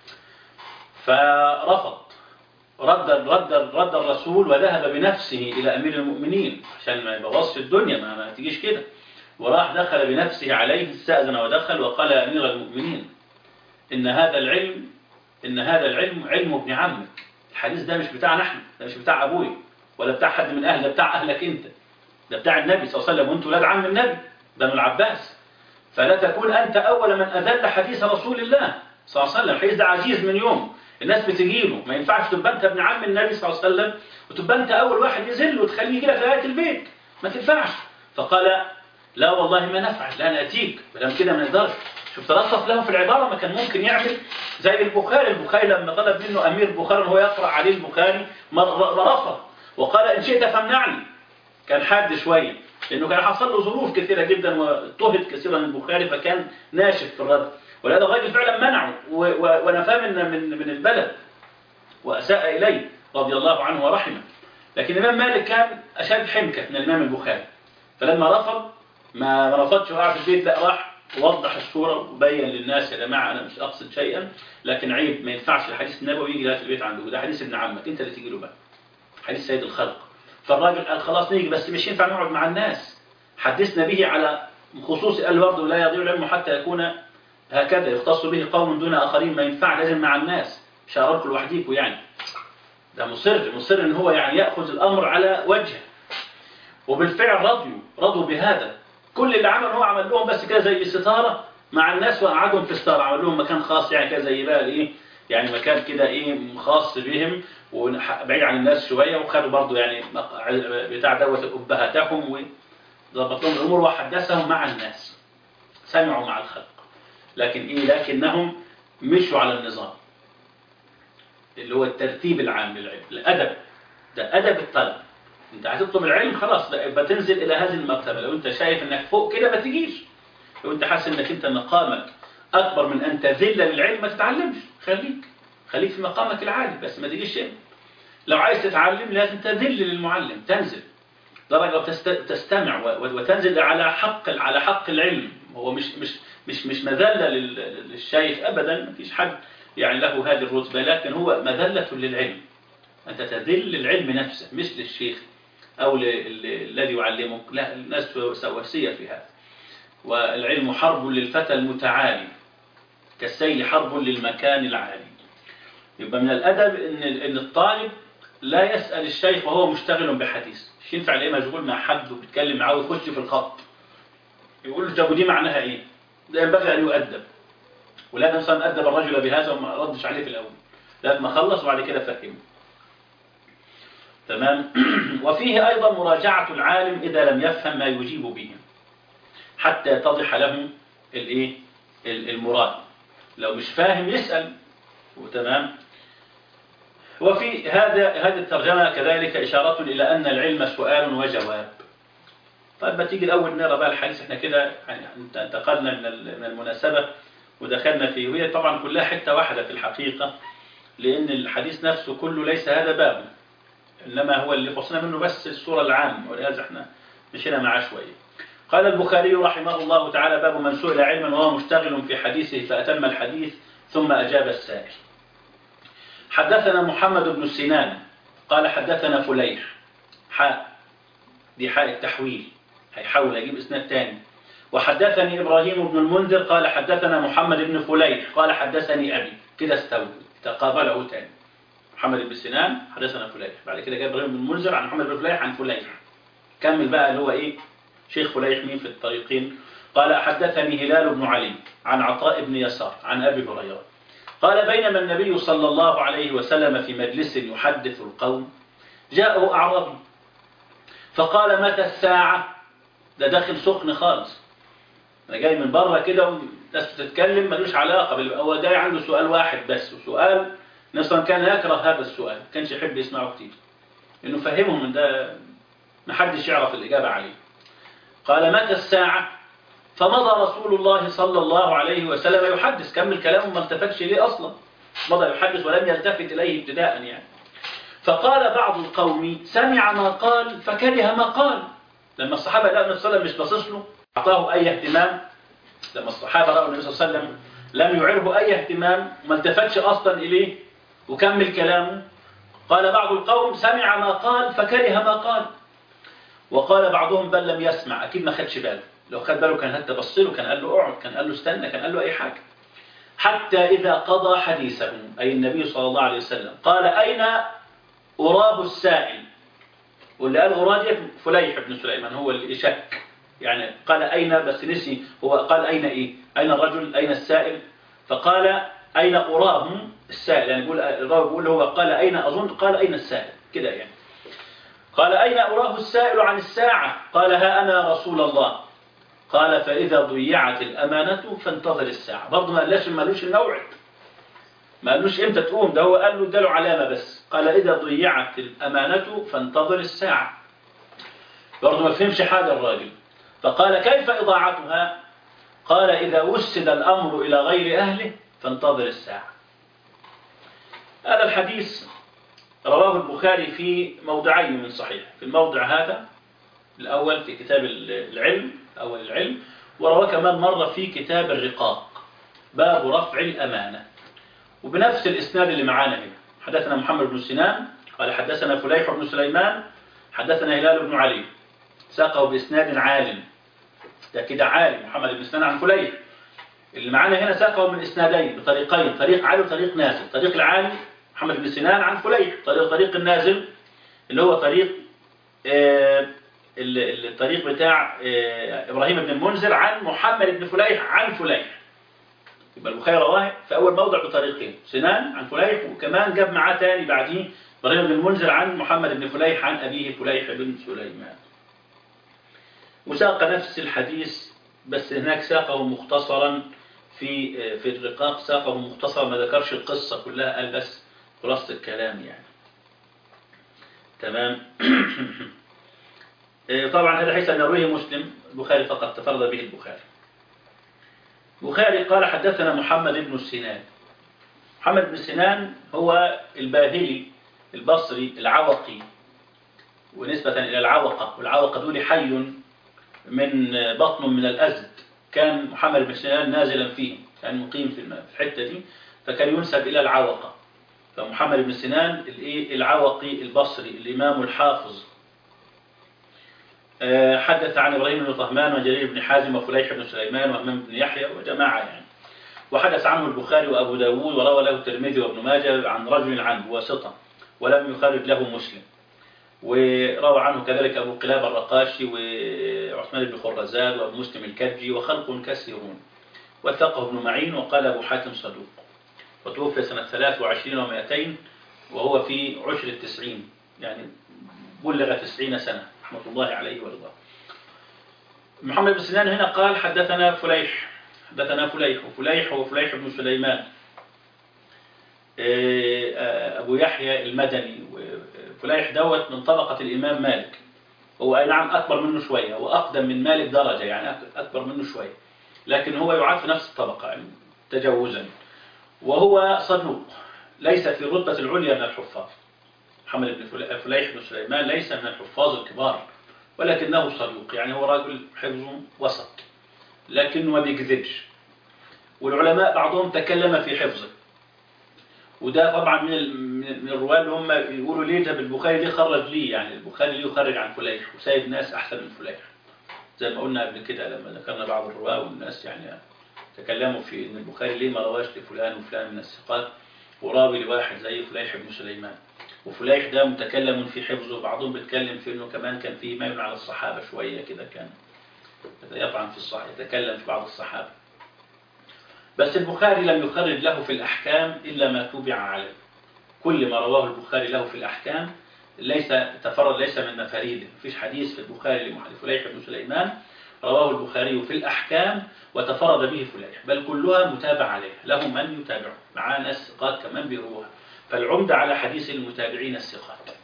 فرفض رد رد رد الرسول وذهب بنفسه إلى أمير المؤمنين عشان ما يبوظش الدنيا ما, ما تجيش كده وراح دخل بنفسه عليه استأذن ودخل وقال يا أمير المؤمنين إن هذا العلم إن هذا العلم علم ابن عمك الحديث ده مش بتاعنا احنا ده مش بتاع أبوي ولا بتاع حد من أهل ده بتاع أهلك أنت ده بتاع النبي صلى الله عليه وسلم وأنتوا ولاد عم النبي ده من العباس فلا تكون أنت أول من أذل حديث رسول الله صلى الله عليه وسلم الحديث ده عزيز من يوم الناس بتجيله ما ينفعش تبقى أنت ابن عم النبي صلى الله عليه وسلم وتبقى أنت أول واحد يذل وتخليه يجي لك لغاية البيت ما تنفعش فقال لا والله ما نفعل لا نأتيك بلام كده ما نقدرش شوف تلطف له في العبارة ما كان ممكن يعمل زي البخاري البخاري لما طلب منه أمير البخاري هو يقرأ عليه البخاري مرة رفض وقال إن شئت فامنعني كان حاد شوية لأنه كان حصل له ظروف كثيرة جدا واضطهد كثيرا البخاري فكان ناشف في الرد ولهذا الراجل فعلا منعه و- و- ونفاه من من من البلد وأساء إليه رضي الله عنه ورحمه لكن الإمام مالك كان أشد حنكة من الإمام البخاري فلما رفض ما ما رفضش وقع في البيت لا راح وضح الصورة وبين للناس يا جماعة أنا مش أقصد شيئا لكن عيب ما ينفعش الحديث النبوي يجي لغاية البيت عنده ده حديث ابن عمك أنت اللي تيجي له بقى حديث سيد الخلق فالراجل قال خلاص نيجي بس مش ينفع نقعد مع الناس حدثنا به على خصوص قال برضه لا يضيع العلم حتى يكون هكذا يختص به قوم دون آخرين ما ينفع لازم مع الناس مش هقولكم لوحديكم يعني ده مصر مصر ان هو يعني يأخذ الأمر على وجهه وبالفعل رضيوا رضوا بهذا كل اللي عمل هو عمل لهم بس كده زي ستارة مع الناس وقعدهم في ستارة عمل لهم مكان خاص يعني كده زي بقى ايه يعني مكان كده ايه خاص بهم وبعيد عن الناس شوية وخدوا برضو يعني مق- بتاع دوت أبهاتهم وضبط لهم الأمور وحدثهم مع الناس سمعوا مع الخلق لكن ايه لكنهم مشوا على النظام اللي هو الترتيب العام للعلم الأدب ده أدب الطلب انت هتطلب العلم خلاص بقى يبقى تنزل الى هذه المرتبه لو انت شايف انك فوق كده ما تجيش لو انت حاسس انك انت مقامك اكبر من ان تذل للعلم ما تتعلمش خليك خليك في مقامك العالي بس ما تجيش هنا لو عايز تتعلم لازم تذل للمعلم تنزل درجة وتست- تستمع و- و- وتنزل على حق على حق العلم هو مش مش مش مش مذلة لل- للشيخ ابدا ما فيش حد يعني له هذه الرتبة لكن هو مذلة للعلم أنت تذل للعلم نفسه مش للشيخ أو ل- ل- الذي يعلمك لا الناس سواسية في هذا والعلم حرب للفتى المتعالي كالسيل حرب للمكان العالي يبقى من الأدب إن إن الطالب لا يسأل الشيخ وهو مشتغل بحديث مش ينفع ليه مشغول مع حد وبيتكلم معاه ويخش في الخط يقول له طب ودي معناها إيه؟ ده ينبغي أن يؤدب ولا ننسى أن أدب الرجل بهذا وما ردش عليه في الأول لما خلص وبعد كده فهمه تمام وفيه أيضا مراجعة العالم إذا لم يفهم ما يجيب به حتى يتضح له الإيه ال- المراد لو مش فاهم يسأل وتمام وفي هذا هذه الترجمة كذلك إشارة إلى أن العلم سؤال وجواب طيب ما تيجي الأول نقرا بقى الحديث احنا كده يعني انتقلنا من ال- من المناسبة ودخلنا فيه وهي طبعا كلها حتة واحدة في الحقيقة لأن الحديث نفسه كله ليس هذا بابه إنما هو اللي خصنا منه بس الصورة العامة ولهذا احنا مشينا معاه شوية قال البخاري رحمه الله تعالى باب من سئل علما وهو مشتغل في حديثه فأتم الحديث ثم أجاب السائل حدثنا محمد بن سنان قال حدثنا فليح حاء دي حاء التحويل هيحاول أجيب اسناد تاني وحدثني إبراهيم بن المنذر قال حدثنا محمد بن فليح قال حدثني أبي كده استوى تقابله تاني محمد بن سنان حدثنا فليح بعد كده جاب ابراهيم بن المنذر عن محمد بن فليح عن فليح كمل بقى اللي هو ايه شيخ فليح مين في الطريقين قال حدثني هلال بن علي عن عطاء بن يسار عن ابي هريره قال بينما النبي صلى الله عليه وسلم في مجلس يحدث القوم جاءه اعرابي فقال متى الساعه ده داخل سخن خالص انا جاي من بره كده والناس بتتكلم ملوش علاقه بال- هو جاي عنده سؤال واحد بس وسؤال نصرا كان يكره هذا السؤال ما كانش يحب يسمعه كتير لانه فهمهم ان ده ما حدش يعرف الاجابه عليه قال متى الساعة فمضى رسول الله صلى الله عليه وسلم يحدث كمل كلامه ما التفتش ليه أصلا مضى يحدث ولم يلتفت إليه ابتداء يعني فقال بعض القوم سمع ما قال فكره ما قال لما الصحابة لقوا النبي صلى الله عليه وسلم مش باصص له أعطاه أي اهتمام لما الصحابة رأوا النبي صلى الله عليه وسلم لم يعره أي اهتمام وما التفتش أصلا إليه وكمل كلامه قال بعض القوم سمع ما قال فكره ما قال وقال بعضهم بل لم يسمع أكيد ما خدش باله لو خد باله كان حتى بص له كان قال له اقعد كان قال له استنى كان قال له أي حاجة حتى إذا قضى حديثه أي النبي صلى الله عليه وسلم قال أين أراه السائل واللي قال أراه دي فليح بن سليمان هو اللي شك يعني قال أين بس نسي هو قال أين إيه أين الرجل أين السائل فقال أين أراه السائل يعني يقول الراوي بيقول هو قال أين أظن قال أين السائل كده يعني قال أين أراه السائل عن الساعة قال ها أنا رسول الله قال فإذا ضيعت الأمانة فانتظر الساعة برضه ما قالش ما قالوش الموعد ما قالوش امتى تقوم ده هو قال له اداله علامة بس قال إذا ضيعت الأمانة فانتظر الساعة برضه ما فهمش حاجة الراجل فقال كيف إضاعتها قال إذا وسد الأمر إلى غير أهله فانتظر الساعة هذا الحديث رواه البخاري في موضعين من صحيح في الموضع هذا الأول في كتاب العلم أول العلم ورواه كمان مرة في كتاب الرقاق باب رفع الأمانة وبنفس الإسناد اللي معانا هنا حدثنا محمد بن سنان قال حدثنا فليح بن سليمان حدثنا هلال بن علي ساقه بإسناد عالم ده كده عالم محمد بن سنان عن فليح اللي معانا هنا ساقه من إسنادين بطريقين طريق عالي وطريق نازل طريق العالي محمد بن سنان عن فليح طريق طريق النازل اللي هو طريق آه الطريق بتاع آه إبراهيم بن المنذر عن محمد بن فليح عن فليح يبقى البخاري رواه في أول موضع بطريقين سنان عن فليح وكمان جاب معاه تاني بعديه إبراهيم بن المنذر عن محمد بن فليح عن أبيه فليح بن سليمان وساق نفس الحديث بس هناك ساقه مختصرا في في الرقاق ساقه مختصرا ما ذكرش القصة كلها قال بس خلاصة الكلام يعني تمام طبعا هذا حيث أن يرويه مسلم البخاري فقط تفرد به البخاري البخاري قال حدثنا محمد بن سنان محمد بن سنان هو الباهلي البصري العوقي ونسبة إلى العوقة والعوقة دول حي من بطن من الأزد كان محمد بن سنان نازلا فيه كان مقيم في الحتة دي فكان ينسب إلى العوقة فمحمد بن سنان العوقي البصري الإمام الحافظ حدث عن إبراهيم بن طهمان وجرير بن حازم وفليح بن سليمان وأمام بن يحيى وجماعة يعني وحدث عنه البخاري وأبو داود وروى له الترمذي وابن ماجه عن رجل عنه واسطة ولم يخرج له مسلم وروى عنه كذلك أبو قلاب الرقاشي وعثمان بن خرزاد وأبو مسلم الكرجي وخلق كثيرون وثقه ابن معين وقال أبو حاتم صدوق وتوفي سنة 23 و200 وهو في عشر التسعين يعني بلغ تسعين سنة رحمة الله عليه ورضاه محمد بن سنان هنا قال حدثنا فليح حدثنا فليح وفليح هو فليح بن سليمان أبو يحيى المدني وفليح دوت من طبقة الإمام مالك هو أي نعم أكبر منه شوية وأقدم من مالك درجة يعني أكبر منه شوية لكن هو يعاد في نفس الطبقة يعني تجوزا وهو صدوق ليس في الرتبة العليا من الحفاظ محمد بن فليح بن سليمان ليس من الحفاظ الكبار ولكنه صدوق يعني هو راجل حفظه وسط لكنه ما بيكذبش والعلماء بعضهم تكلم في حفظه وده طبعا من من الرواه اللي هم يقولوا ليه ده البخاري ليه خرج ليه يعني البخاري ليه يخرج عن فليح وسايب ناس احسن من فليح زي ما قلنا قبل كده لما ذكرنا بعض الرواه والناس يعني تكلموا في ان البخاري ليه ما رواش لفلان وفلان من الثقات وراوي لواحد زي فليح بن سليمان وفليح ده متكلم في حفظه بعضهم بيتكلم في انه كمان كان فيه ميل على الصحابه شويه كده كان يطعن في الصحيح يتكلم في بعض الصحابه بس البخاري لم يخرج له في الأحكام إلا ما توبع عليه كل ما رواه البخاري له في الأحكام ليس تفرد ليس من مفاريده مفيش حديث في البخاري لفليح بن سليمان رواه البخاري في الأحكام وتفرد به فليح بل كلها متابع عليه له من يتابعه معاه ناس ثقات كمان بيروها فالعمدة على حديث المتابعين الثقات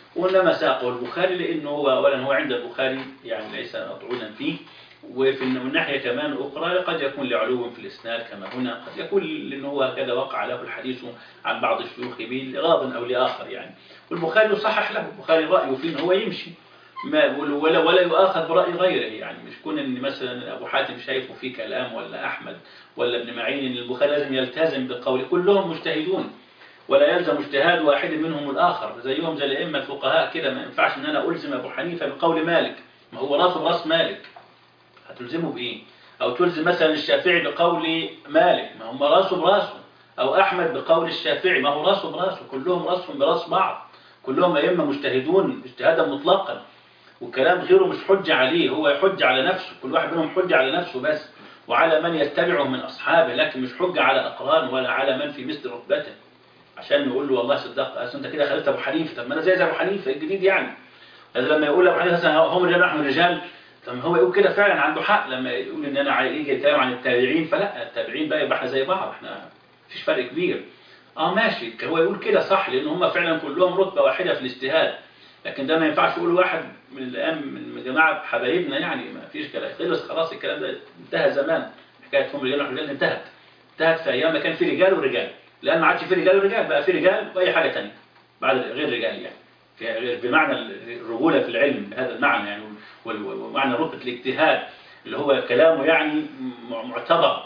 وإنما ساقه البخاري لأنه هو أولا هو عند البخاري يعني ليس مطعونا فيه وفي الناحية كمان أخرى قد يكون لعلو في الإسناد كما هنا قد يكون لأنه هو هكذا وقع له الحديث عن بعض الشيوخ به لغرض أو لآخر يعني والبخاري يصحح له البخاري رأيه فيه إن هو يمشي ما ولا ولا يؤاخذ برأي غيره يعني مش كون ان مثلا ابو حاتم شايفه فيه كلام ولا احمد ولا ابن معين ان البخاري لازم يلتزم بقول كلهم مجتهدون ولا يلزم اجتهاد واحد منهم الاخر زيهم زي الائمه الفقهاء كده ما ينفعش ان انا الزم ابو حنيفه بقول مالك ما هو راسه براس مالك هتلزمه بايه او تلزم مثلا الشافعي بقول مالك ما هم راسه براسه او احمد بقول الشافعي ما هو راسه براسه كلهم راسهم براس بعض كلهم ائمه مجتهدون اجتهادا مطلقا والكلام غيره مش حجة عليه هو يحج على نفسه كل واحد منهم حجة على نفسه بس وعلى من يتبعه من أصحابه لكن مش حجة على أقران ولا على من في مثل رتبته عشان نقول له والله صدق أصل أنت كده خالفت أبو حنيفة طب ما أنا زي زي أبو حنيفة الجديد يعني هذا لما يقول أبو حنيفة مثلا هم رجال نحن رجال طب هو يقول كده فعلا عنده حق لما يقول إن أنا يجي يتكلم عن التابعين فلا التابعين بقى يبقى احنا زي بعض احنا مفيش فرق كبير اه ماشي هو يقول كده صح لأن هم فعلا كلهم رتبة واحدة في الاجتهاد لكن ده ما ينفعش يقول واحد من الأيام من جماعة حبايبنا يعني ما فيش كلام خلص خلاص الكلام ده انتهى زمان حكاية هم رجال ورجال انتهت انتهت في أيام ما كان في رجال ورجال الآن ما عادش في رجال ورجال بقى في رجال وأي حاجة تانية بعد غير رجال يعني في غير بمعنى الرجولة في العلم بهذا المعنى يعني ومعنى رتبة الاجتهاد اللي هو كلامه يعني معتبر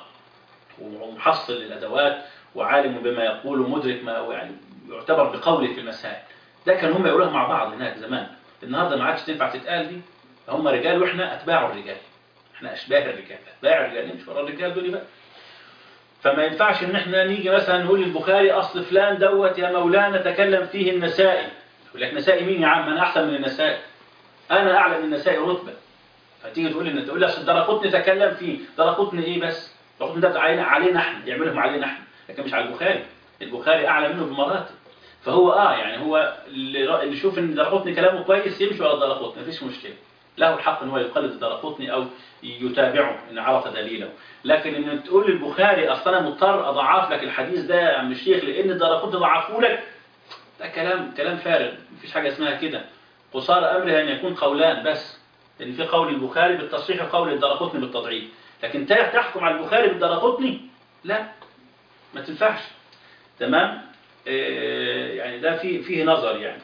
ومحصل للأدوات وعالم بما يقول ومدرك ما يعني يعتبر بقوله في المسائل ده كان هم يقولوها مع بعض هناك زمان النهارده ما عادش تنفع تتقال دي هم رجال واحنا اتباع الرجال احنا اشباه الرجال اتباع الرجال مش ورا الرجال دول بقى فما ينفعش ان احنا نيجي مثلا نقول للبخاري اصل فلان دوت يا مولانا تكلم فيه النسائي يقول لك نسائي مين يا عم انا احسن من النسائي انا اعلى من النسائي رتبه فتيجي تقول لي تقول لي اصل درقطني تكلم فيه درقطني ايه بس درقطني ده علينا علينا احنا يعملهم علينا احنا لكن مش على البخاري البخاري اعلى منه بمراتب فهو اه يعني هو اللي اللي يشوف ان درقطني كلامه كويس يمشي ورا درقطني مفيش مشكله له الحق ان هو يقلد درقطني او يتابعه ان عرف دليله لكن ان تقول للبخاري اصل انا مضطر اضعف لك الحديث ده يا عم الشيخ لان درقطني ضعفه لك ده كلام كلام فارغ مفيش حاجه اسمها كده قصار امره ان يكون قولان بس ان في قول البخاري بالتصحيح وقول الدرقطني بالتضعيف لكن تحكم على البخاري بالدرقطني لا ما تنفعش تمام يعني ده فيه فيه نظر يعني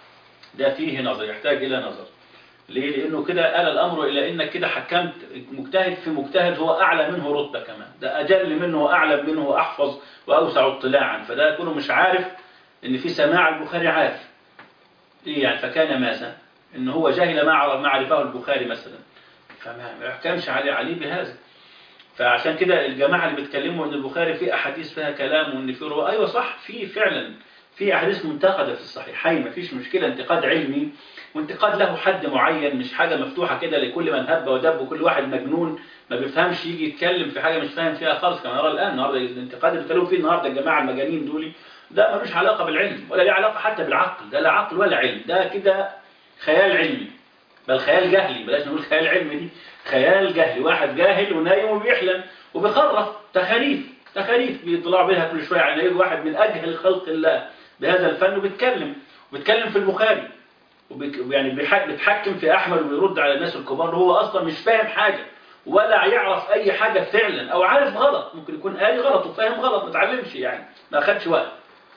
ده فيه نظر يحتاج إلى نظر ليه؟ لأنه كده آل الأمر إلى إنك كده حكمت مجتهد في مجتهد هو أعلى منه رتبة كمان ده أجل منه وأعلم منه وأحفظ وأوسع اطلاعا فده يكون مش عارف إن في سماع البخاري عارف إيه يعني فكان ماذا؟ إن هو جاهل ما عرفه البخاري مثلا فما يحكمش عليه عليه بهذا فعشان كده الجماعة اللي بيتكلموا ان البخاري فيه احاديث فيها كلام وان فيه رواية ايوه صح في فعلا في احاديث منتقدة في الصحيحين مفيش مشكلة انتقاد علمي وانتقاد له حد معين مش حاجة مفتوحة كده لكل من هب ودب وكل واحد مجنون ما بيفهمش يجي يتكلم في حاجة مش فاهم فيها خالص كما نرى الان النهارده الانتقاد اللي بيتكلموا فيه النهارده الجماعة المجانين دول ده ملوش علاقة بالعلم ولا ليه علاقة حتى بالعقل ده لا عقل ولا علم ده كده خيال علمي بل خيال جهلي بلاش نقول خيال علمي دي خيال جهلي واحد جاهل ونايم وبيحلم وبيخرف تخاريف تخاريف بيطلع بيها كل شويه يعني يجي واحد من اجهل خلق الله بهذا الفن وبيتكلم وبيتكلم في البخاري ويعني بيتحكم في احمد وبيرد على الناس الكبار وهو اصلا مش فاهم حاجه ولا يعرف اي حاجه فعلا او عارف غلط ممكن يكون قاري غلط وفاهم غلط ما اتعلمش يعني ما اخدش وقت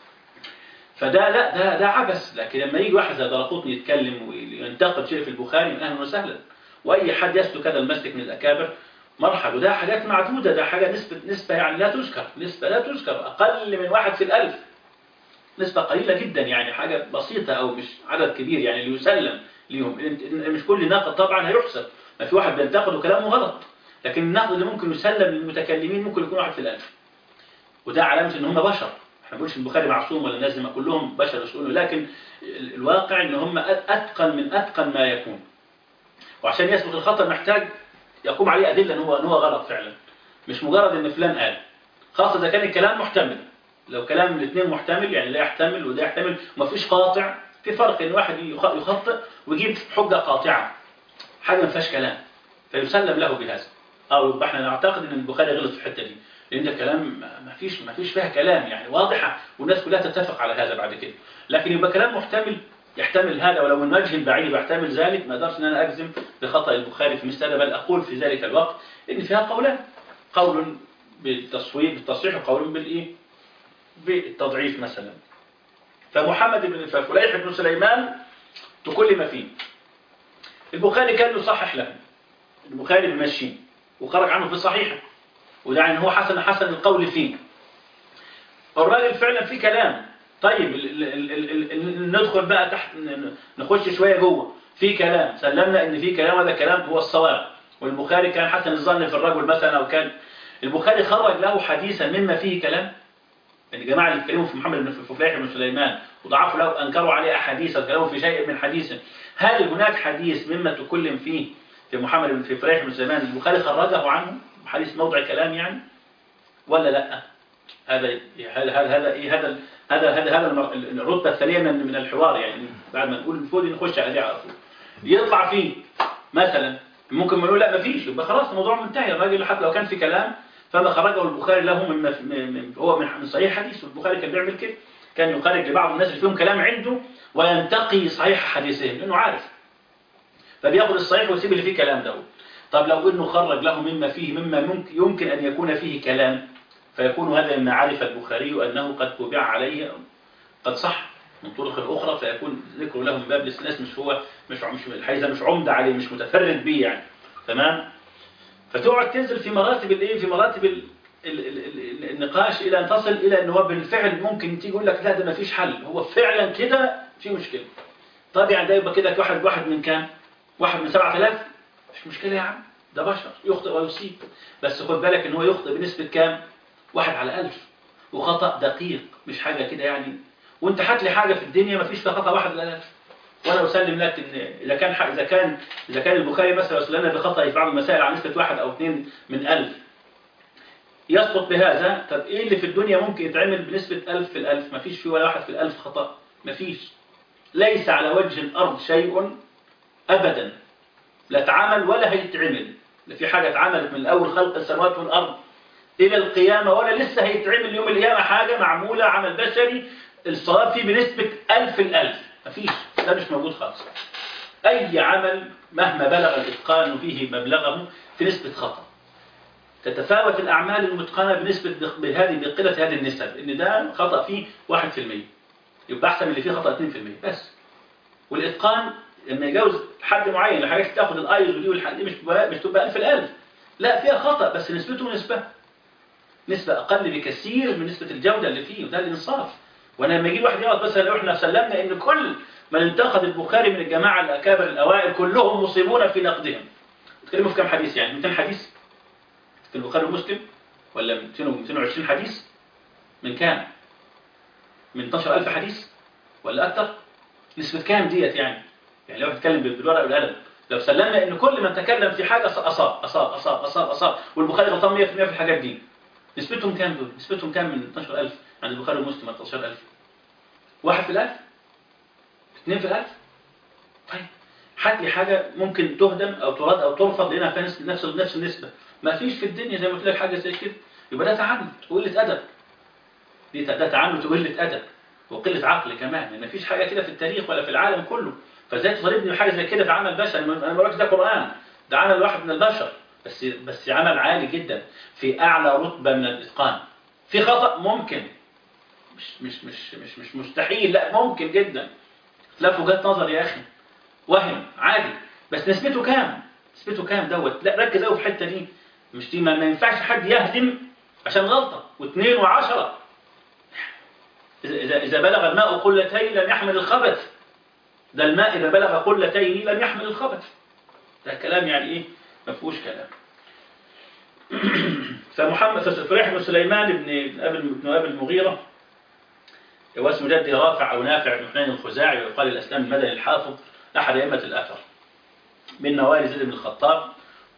فده لا ده ده عبث لكن لما يجي واحد زي درقطني يتكلم وينتقد شيء في البخاري من اهلا وسهلا واي حد يسلك هذا المسلك من الاكابر مرحب وده حاجات معدودة ده حاجة نسبة نسبة يعني لا تذكر نسبة لا تذكر أقل من واحد في الألف نسبة قليلة جدا يعني حاجة بسيطة أو مش عدد كبير يعني اللي يسلم ليهم مش كل ناقد طبعا هيحسب ما في واحد بينتقد وكلامه غلط لكن النقد اللي ممكن يسلم للمتكلمين ممكن يكون واحد في الألف وده علامة إن هم بشر احنا بنقولش البخاري معصوم ولا الناس ما كلهم بشر يسألون لكن الواقع إن هم أتقن من أتقن ما يكون وعشان يثبت الخطأ محتاج يقوم عليه أدلة إن هو إن هو غلط فعلا مش مجرد إن فلان قال خاصة إذا كان الكلام محتمل لو كلام الاثنين محتمل يعني لا يحتمل وده يحتمل وما فيش قاطع في فرق إن واحد يخطئ ويجيب حجة قاطعة حاجة ما فيهاش كلام فيسلم له بهذا أو يبقى احنا نعتقد إن البخاري غلط في الحتة دي لأن ده كلام ما فيش ما فيش فيها كلام يعني واضحة والناس كلها تتفق على هذا بعد كده لكن يبقى كلام محتمل يحتمل هذا ولو من وجه بعيد يحتمل ذلك ما اقدرش ان انا اجزم بخطا البخاري في مثل هذا بل اقول في ذلك الوقت ان فيها قولان قول بالتصويب بالتصحيح وقول بالايه بالتضعيف مثلا فمحمد بن ففليح بن سليمان تكلم فيه البخاري كان يصحح له البخاري بيمشيه وخرج عنه في الصحيحه وده يعني هو حسن حسن القول فيه الراجل فعلا فيه كلام طيب ال ال ال ال ندخل بقى تحت نخش شويه جوه في كلام سلمنا ان في كلام هذا كلام هو الصواب والبخاري كان حسن الظن في الرجل مثلا او كان البخاري خرج له حديثا مما فيه كلام يعني الجماعه اللي اتكلموا في محمد بن فليح بن سليمان وضعفوا له انكروا عليه احاديث وكلموا في شيء من حديثه هل هناك حديث مما تكلم فيه في محمد بن فليح بن سليمان البخاري خرجه عنه حديث موضع كلام يعني ولا لا هذا هذا هذا ايه هذا هذا هذا هذا الرتبه الثانيه من من الحوار يعني بعد ما نقول المفروض نخش على دي على طول يطلع فيه مثلا ممكن نقول لا ما فيش يبقى خلاص الموضوع منتهي الراجل حتى لو كان في كلام فما خرجه البخاري له من, من هو من صحيح حديث والبخاري كان بيعمل كده كان يخرج لبعض الناس اللي فيهم كلام عنده وينتقي صحيح حديثهم لانه عارف فبياخد الصحيح ويسيب اللي فيه كلام ده طب لو انه خرج له مما فيه مما ممكن يمكن ان يكون فيه كلام فيكون هذا مما عرف البخاري انه قد تبع عليه قد صح من طرق اخرى فيكون ذكره له من باب الاستئناس مش هو مش مش الحيزه مش عمده عليه مش متفرد به يعني تمام فتقعد تنزل في مراتب الايه في مراتب ال ال ال النقاش الى ان تصل الى ان هو بالفعل ممكن تيجي يقول لك لا ده ما فيش حل هو فعلا كده في مشكله طب يعني ده يبقى كده واحد واحد من كام واحد من 7000 مش مشكله يا عم ده بشر يخطئ ويصيب بس خد بالك ان هو يخطئ بنسبه كام واحد على ألف وخطأ دقيق مش حاجة كده يعني وانت هات لي حاجة في الدنيا ما فيش فيها خطأ واحد على ألف وانا اسلم لك ان اذا كان اذا كان اذا كان البخاري مثلا وصلنا بخطأ في بعض المسائل على نسبة واحد او اثنين من ألف يسقط بهذا طب ايه اللي في الدنيا ممكن يتعمل بنسبة ألف في الألف ما فيش في ولا واحد في الألف خطأ ما فيش ليس على وجه الأرض شيء أبدا لا اتعمل ولا هيتعمل لا في حاجة اتعملت من أول خلق السماوات والأرض إلى القيامة ولا لسه هيتعمل يوم القيامة حاجة معمولة عمل بشري الصواب فيه بنسبة ألف الألف مفيش ده مش موجود خالص أي عمل مهما بلغ الإتقان فيه مبلغه في نسبة خطأ تتفاوت الأعمال المتقنة بنسبة بهذه بقلة هذه النسب إن ده خطأ فيه 1% يبقى أحسن من اللي فيه خطأ 2% بس والإتقان لما يجاوز حد معين لحاجات تاخد الايز ودي والحاجات دي مش تبقى مش تبقى 1000 الألف لا فيها خطأ بس نسبته نسبة نسبة أقل بكثير من نسبة الجودة اللي فيه وده الإنصاف وأنا لما يجي واحد يقعد مثلا لو إحنا سلمنا إن كل من انتقد البخاري من الجماعة الأكابر الأوائل كلهم مصيبون في نقدهم تكلموا في كم حديث يعني 200 حديث في البخاري ومسلم ولا 200 220 حديث من كام من 12000 حديث ولا أكثر نسبة كام ديت يعني يعني لو بتتكلم بالورق والقلم لو سلمنا ان كل من تكلم في حاجة أصاب أصاب أصاب أصاب أصاب والبخاري غلطان 100% في الحاجات دي نسبتهم كام دول؟ نسبتهم كام من 12000 عند البخاري ومسلم 13000 واحد في الألف اثنين في الألف طيب هات لي حاجة ممكن تهدم أو تراد أو ترفض لنا في نفس نفس نفس النسبة ما فيش في الدنيا زي ما قلت لك حاجة زي كده يبقى ده تعنت وقلة أدب دي ده تعنت وقلة أدب وقلة عقل كمان يعني ما فيش حاجة كده في التاريخ ولا في العالم كله فازاي تطالبني بحاجة زي كده في عمل بشري انا ما بقولكش ده قرآن ده عمل واحد من البشر بس بس عمل عالي جدا في اعلى رتبة من الاتقان في خطأ ممكن مش مش مش مش مش مستحيل لا ممكن جدا اختلاف وجهات نظر يا اخي وهم عادي بس نسبته كام نسبته كام دوت لا ركز قوي في الحته دي مش دي ما, ما ينفعش حد يهدم عشان غلطه واثنين وعشرة إذا إذا بلغ الماء قلتين لم يحمل الخبث ده الماء إذا بلغ قلتين لم يحمل الخبث ده كلام يعني إيه ما فيهوش كلام فمحمد ففريح بن سليمان بن أبي بن أبي المغيرة هو اسمه جدي رافع أو نافع بن حنين الخزاعي ويقال الأسلام المدني الحافظ أحد أئمة الأثر من موالي زيد بن الخطاب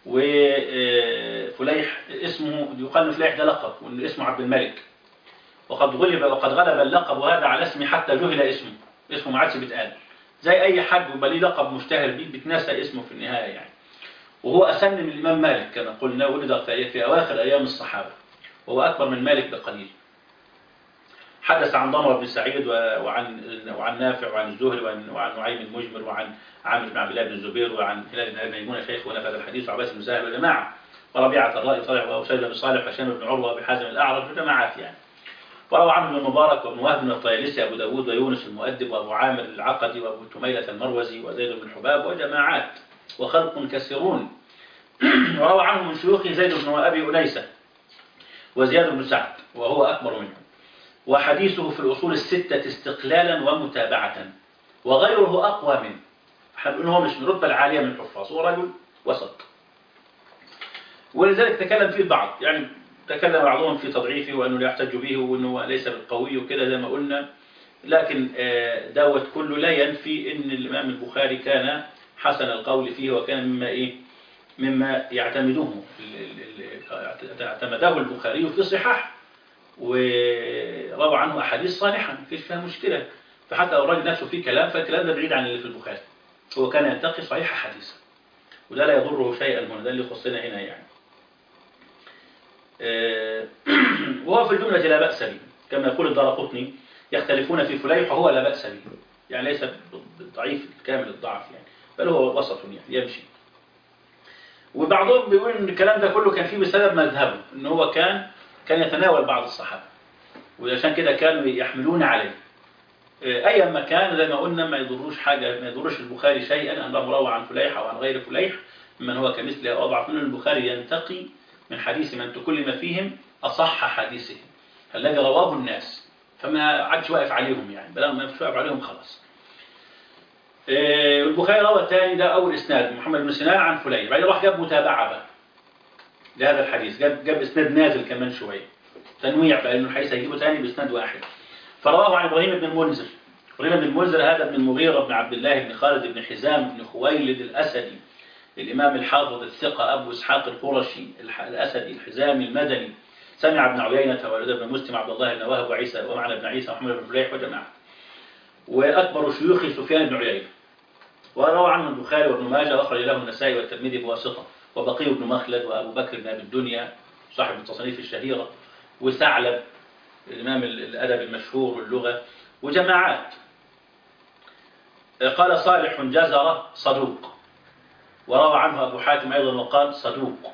وفليح اسمه يقال ان فليح ده لقب وان اسمه عبد الملك وقد غلب وقد غلب اللقب هذا على اسمه حتى جهل اسمه اسمه ما عادش بيتقال زي اي حد يبقى ليه لقب مشتهر بيه بتنسى اسمه في النهايه يعني وهو اسن من الامام مالك كما قلنا ولد في اواخر ايام الصحابه وهو اكبر من مالك بقليل حدث عن ضمر بن سعيد و- وعن وعن نافع وعن الزهري وعن وعن نعيم المجمر وعن عامر بن عبد الله بن الزبير وعن هلال بن ابي ميمونه شيخ ونفذ الحديث وعباس بن زاهر وجماعه وربيعه الرائي طلع واسيد بن صالح وهشام بن عروه وابي حازم الاعرج وجماعات يعني وروى عنه ابن المبارك وابن وهب بن الطيالسي ابو داود ويونس المؤدب وابو عامر العقدي وابو تميله المروزي وزيد بن حباب وجماعات وخلق كثيرون وروى عنه من شيوخه زيد بن ابي انيسه وزياد بن سعد وهو اكبر منه وحديثه في الأصول الستة استقلالا ومتابعة وغيره أقوى منه احنا بنقول هو مش من الرتبة العالية من الحفاظ هو رجل وسط ولذلك تكلم فيه البعض يعني تكلم بعضهم في تضعيفه وأنه لا يحتج به وأنه ليس بالقوي وكده زي ما قلنا لكن آه، دوت كله لا ينفي أن الإمام البخاري كان حسن القول فيه وكان مما إيه مما يعتمده ال- ال- ال- اعتمده البخاري في صحاح وروى عنه أحاديث صالحة مفيش فيها مشكلة فحتى لو الراجل نفسه فيه كلام فالكلام ده بعيد عن اللي في البخاري هو كان ينتقي صحيح حديثا وده لا يضره شيئا هنا ده اللي يخصنا هنا يعني آه، وهو في الجملة لا بأس به كما يقول الدار قطني يختلفون في فليح وهو لا بأس به يعني ليس ضعيف كامل الضعف يعني بل هو وسط يعني يمشي وبعضهم بيقول ان الكلام ده كله كان فيه بسبب مذهبه ان هو كان كان يتناول بعض الصحابة وعشان كده كانوا يحملون عليه آه، ايا ما كان زي ما قلنا ما يضروش حاجة ما يضرش البخاري شيئا انه روى عن فليح او عن غير فليح ممن هو كمثله او اضعف منه البخاري ينتقي من حديث من تكلم فيهم اصح حديثهم الذي رواه الناس فما عادش واقف عليهم يعني بل ما مش واقف عليهم خلاص آه، البخاري روى الثاني ده اول اسناد محمد بن سنان عن فليح بعدين راح جاب متابعه بقى لهذا الحديث جاب جاب اسناد نازل كمان شويه تنويع بقى انه الحديث هيجيبه ثاني باسناد واحد فرواه عن ابراهيم بن المنذر ابراهيم بن المنذر هذا ابن المغيرة بن عبد الله بن خالد بن حزام بن خويلد الاسدي الامام الحافظ الثقه ابو اسحاق القرشي الح- الاسدي الحزامي المدني سمع ابن عيينة وولد بن مسلم عبد الله بن وهب وعيسى ومعنى بن عيسى ومحمد بن فليح وجماعه واكبر شيوخ سفيان بن عيينة وروى عنه البخاري وابن ماجه واخرج له النسائي والترمذي بواسطه وبقي بن مخلد وابو بكر بن ابي الدنيا صاحب التصانيف الشهيره وثعلب الامام ال- الادب المشهور واللغه وجماعات قال صالح جزر صدوق وروى عنه ابو حاتم ايضا وقال صدوق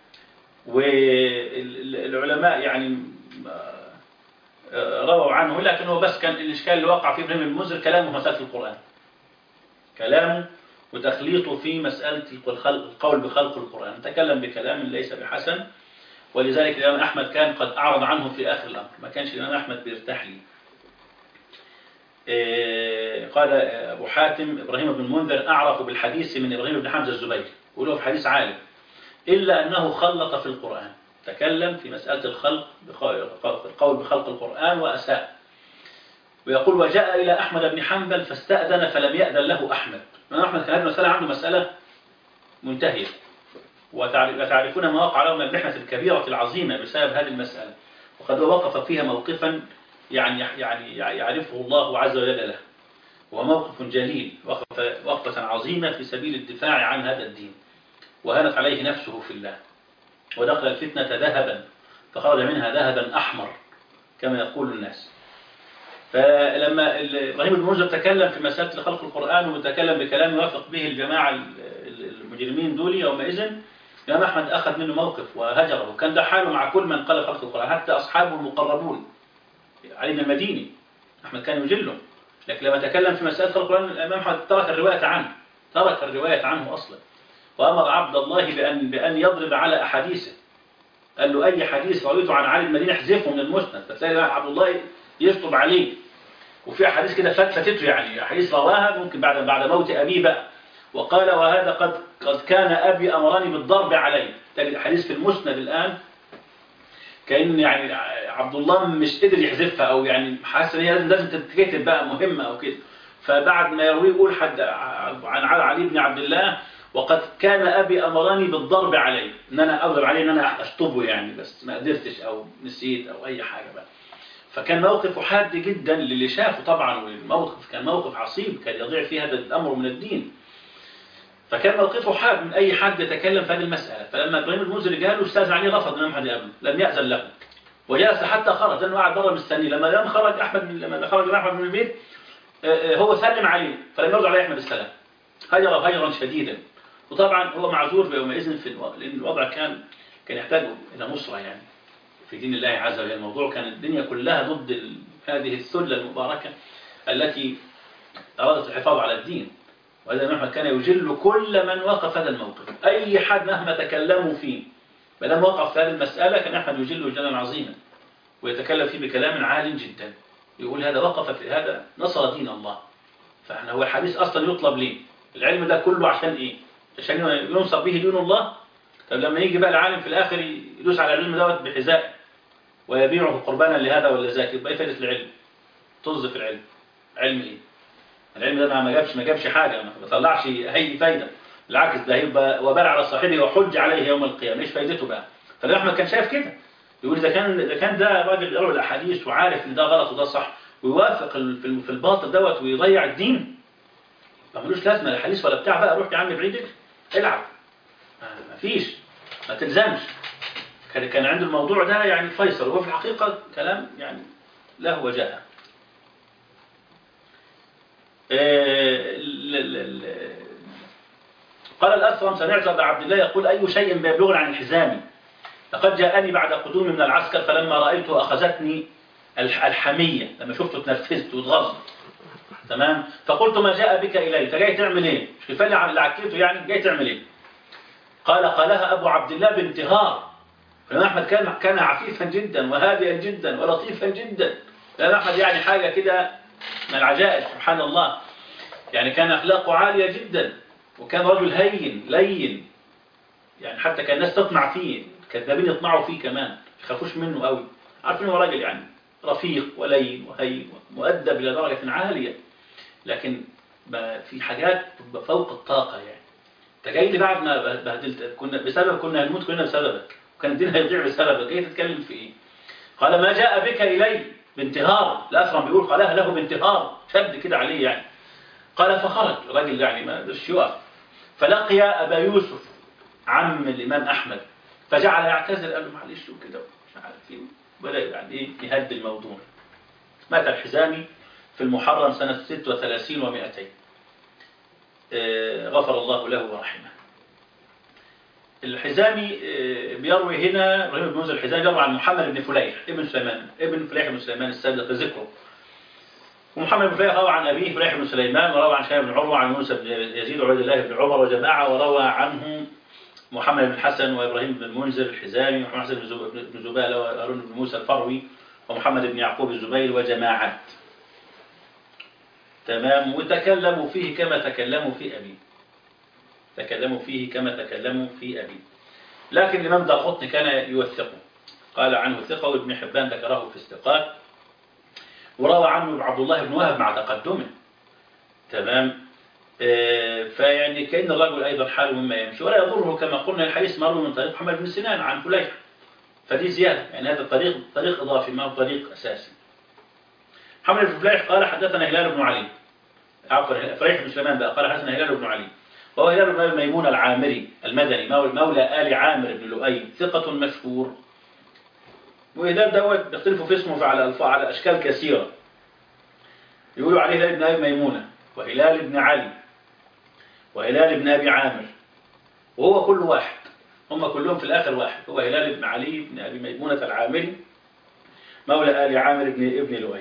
والعلماء يعني آه، رووا عنه لكنه بس كان الاشكال اللي وقع فيه ابراهيم المنذر كلامه في مساله القران كلامه وتخليطه في مسألة الخلق القول بخلق القرآن تكلم بكلام ليس بحسن ولذلك الإمام أحمد كان قد أعرض عنه في آخر الأمر ما كانش الإمام أحمد بيرتاح لي إيه، قال أبو حاتم إبراهيم بن منذر أعرف بالحديث من إبراهيم بن حمزة الزبيري وله في حديث عالم إلا أنه خلط في القرآن تكلم في مسألة الخلق بخ- القول بخلق القرآن وأساء ويقول وجاء إلى أحمد بن حنبل فاستأذن فلم يأذن له أحمد الإمام أحمد كان هذه المسألة عنده مسألة منتهية وتعرف- وتعرفون ما وقع له من المحنة الكبيرة العظيمة بسبب هذه المسألة وقد وقف فيها موقفا يعني يعني يعرفه الله عز وجل له هو موقف جليل وقف وقفة عظيمة في سبيل الدفاع عن هذا الدين وهانت عليه نفسه في الله ودخل الفتنة ذهبا فخرج منها ذهبا أحمر كما يقول الناس فلما ال- ابراهيم بن منذر تكلم في مسألة خلق القرآن وتكلم بكلام يوافق به الجماعة ال- ال- المجرمين دول يومئذ الإمام أحمد أخذ منه موقف وهجره كان ده حاله مع كل من قال خلق القرآن حتى أصحابه المقربون علي بن المديني أحمد كان يجله لكن لما تكلم في مسألة خلق القرآن الإمام أحمد ترك الرواية عنه ترك الرواية عنه أصلا وأمر عبد الله بأن, بأن يضرب على أحاديثه قال له أي حديث رويته عن علي المدينة احذفه من المسند فتلاقي عبد الله يشطب عليه وفي أحاديث كده فات فاتته يعني أحاديث رواها ممكن بعد بعد موت أبيه بقى وقال وهذا قد قد كان أبي أمرني بالضرب عليه تجد الحديث في المسند الآن كأن يعني عبد الله مش قدر يحذفها أو يعني حاسس إن هي لازم لازم تتكتب بقى مهمة أو كده فبعد ما يروي يقول حد عن علي بن عبد الله وقد كان أبي أمرني بالضرب عليه إن أنا أضرب عليه إن أنا أشطبه يعني بس ما قدرتش أو نسيت أو أي حاجة بقى فكان موقفه حاد جدا للي شافه طبعا والموقف كان موقف عصيب كان يضيع فيه هذا الأمر من الدين فكان موقفه حاد من أي حد يتكلم في هذه المسألة فلما إبراهيم المنذر جاء له أستاذ عليه رفض الإمام أحمد قبله لم يأذن له وجلس حتى خرج لأنه قاعد بره مستني لما لما خرج أحمد من لما خرج أحمد من البيت آه، آه، هو سلم عليه فلم يرد عليه أحمد السلام هجر هجرا شديدا وطبعا هو معذور يومئذ في الوضع لأن الوضع كان كان يحتاج إلى نصرة يعني في دين الله عز وجل الموضوع كان الدنيا كلها ضد ال- هذه الثلة المباركة التي أرادت الحفاظ على الدين وهذا الإمام أحمد كان يجل كل من وقف هذا الموقف أي حد مهما تكلموا فيه ما دام وقف في هذه المسألة كان أحمد يجله جلا عظيما ويتكلم فيه بكلام عال جدا يقول هذا وقف في هذا نصر دين الله فاحنا هو الحديث أصلا يطلب ليه العلم ده كله عشان إيه عشان ينصر به دين الله طب لما يجي بقى العالم في الآخر يدوس على العلم دوت بحذاء ويبيعه قربانا لهذا ولا ذاك يبقى ايه فائدة العلم طز في العلم علم ايه العلم ده ما ما جابش ما جابش حاجة ما بيطلعش أي فايدة بالعكس ده هيبقى وبال على صاحبه وحج عليه يوم القيامة ايش فايدته بقى فالإمام أحمد كان شايف كده يقول إذا كان إذا كان ده راجل يروي الأحاديث وعارف إن ده غلط وده صح ويوافق ال- في في الباطل دوت ويضيع الدين ما ملوش لازمة لا حديث ولا بتاع بقى روح يا عم بعيدك العب ما فيش ما تلزمش كان كان عنده الموضوع ده يعني فيصل وهو في الحقيقة كلام يعني له وجاهه ال- ال- ال- قال الأسرم سمعت أبا عبد الله يقول أي شيء يبلغني عن الحزام لقد جاءني بعد قدومي من العسكر فلما رأيته أخذتني الح- الحمية لما شفته اتنرفزت واتغض تمام فقلت ما جاء بك إلي أنت جاي تعمل إيه مش كفاية على اللي عكيته يعني جاي تعمل إيه قال قالها أبو عبد الله بانتهار الإمام أحمد كان كان عفيفا جدا وهادئا جدا ولطيفا جدا الإمام أحمد يعني حاجة كده من العجائب سبحان الله يعني كان أخلاقه عالية جدا وكان رجل هين لين يعني حتى كان الناس تطمع فيه كذابين يطمعوا فيه كمان ما يخافوش منه قوي عارفين هو راجل يعني رفيق ولين وهين مؤدب إلى درجة عالية لكن ما في حاجات تبقى فوق الطاقة يعني انت جاي لي بعد ما بهدلت كنا بسبب كنا هنموت كلنا بسببك وكان الدين هيضيع بسببك جاي تتكلم في ايه قال ما جاء بك إلي بانتهار الأسرم بيقول قالها له بانتهار شد كده عليه يعني قال فخرج الراجل يعني ما قدرش يقف فلقي أبا يوسف عم الإمام أحمد فجعل يعتذر قال له معلش وكده مش عارف ايه بدأ يعني ايه يهدي الموضوع مات الحزامي في المحرم سنة 36 و200 غفر الله له ورحمه الحزامي آه، بيروي هنا ابراهيم بن منذر الحزامي يروي عن محمد بن فليح ابن سليمان ابن فليح بن سليمان السابق ذكره ومحمد بن فليح روى عن أبيه فليح بن سليمان وروى عن شيخ بن عروة عن يونس بن يزيد وعبد الله بن عمر وجماعة وروى عنه محمد بن حسن وإبراهيم بن منذر الحزامي ومحمد حسن بن زب- بن زبالة وهارون بن موسى الفروي ومحمد بن يعقوب الزبير وجماعات تمام وتكلموا فيه كما تكلموا في أبيه تكلموا فيه كما تكلموا في أبيه لكن الإمام داقطني كان يوثقه قال عنه ثقة وابن حبان ذكره في استقال وروى عنه عبد الله بن وهب مع تقدمه تمام آه، فيعني كأن الرجل أيضا حاله مما يمشي ولا يضره كما قلنا الحديث مروي من طريق محمد بن سنان عن فليح فدي زيادة يعني هذا طريق طريق إضافي ما هو طريق أساسي محمد بن فليح قال حدثنا هلال بن علي عفوا فريح بن سليمان بقى قال حدثنا هلال بن علي وهو هلال بن أبي ميمون العامري المدني مول- مولى آل عامر بن لؤي ثقة مشهور وهلال دوت بيختلفوا في اسمه على ألف- على أشكال كثيرة يقولوا عليه هلال بن أبي ميمونة وهلال بن علي وهلال بن أبي عامر وهو كل واحد هم كلهم في الآخر واحد هو هلال بن علي بن أبي ميمونة العامري مولى آل عامر بن ابن لؤي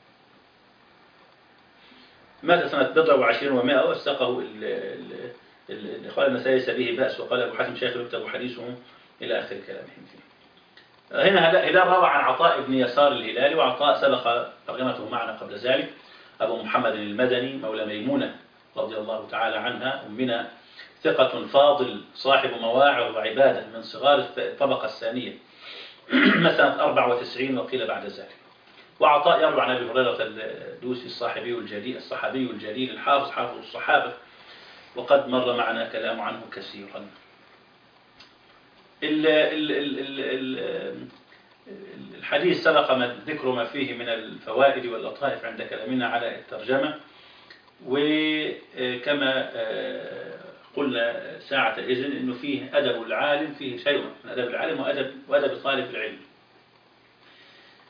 مات سنة بضع وعشرين ومائة وثقه ال- ال- ال- الإخوان النسائي به بأس وقال أبو حاتم شيخ يكتب حديثه إلى آخر كلامهم فيه هنا هلا- هلال روى عن عطاء بن يسار الهلالي وعطاء سبق ترجمته معنا قبل ذلك أبو محمد المدني مولى ميمونة رضي الله تعالى عنها أمنا ثقة فاضل صاحب مواعظ وعبادة من صغار الطبقة الثانية سنة 94 وقيل بعد ذلك وعطاء يروي عن ابي هريره الدوسي الصاحبي الجليل الصحابي الجليل الحافظ حافظ الصحابه وقد مر معنا كلام عنه كثيرا. ال ال ال ال ال الحديث سبق ما ذكر ما فيه من الفوائد واللطائف عند كلامنا على الترجمه وكما قلنا ساعة إذن أنه فيه أدب العالم فيه شيء من أدب العالم وأدب, وأدب طالب العلم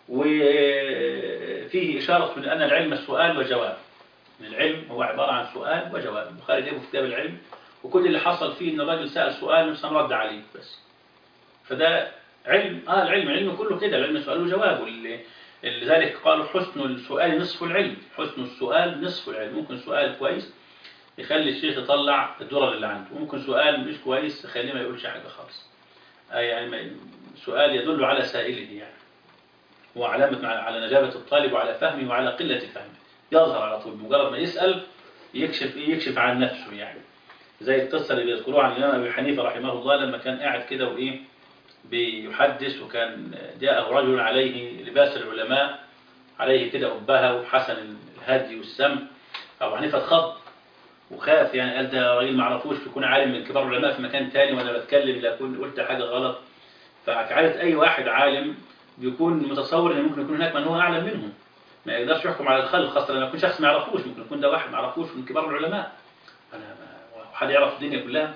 وفيه إشارة من أن العلم سؤال وجواب إن العلم هو عبارة عن سؤال وجواب البخاري جابه في كتاب العلم وكل اللي حصل فيه إن الراجل سأل سؤال مش هنرد عليه بس فده علم آه العلم العلم كله كده العلم سؤال وجواب واللي لذلك قالوا حسن السؤال نصف العلم حسن السؤال نصف العلم ممكن سؤال كويس يخلي الشيخ يطلع الدرر اللي عنده ممكن سؤال مش كويس يخليه ما يقولش حاجة خالص آه يعني ما- سؤال يدل على سائله يعني هو علامة على- على نجابة الطالب وعلى فهمه وعلى قلة فهمه يظهر على طول مجرد ما يسأل يكشف يكشف عن نفسه يعني زي القصة اللي بيذكروها عن الإمام أبي حنيفة رحمه الله لما كان قاعد كده وإيه بيحدث وكان جاءه رجل عليه لباس العلماء عليه كده أبهة وحسن الهدي والسم أبو حنيفة اتخض وخاف يعني قال ده راجل ما اعرفوش يكون عالم من كبار العلماء في مكان تاني وانا بتكلم لا اكون قلت حاجه غلط فكعادة اي واحد عالم بيكون متصور ان ممكن يكون هناك من هو اعلم منه ما يقدرش يحكم على الخلق خاصه لما يكون شخص ما يعرفوش ممكن يكون ده واحد ما يعرفوش من كبار العلماء انا ما- حد يعرف الدنيا كلها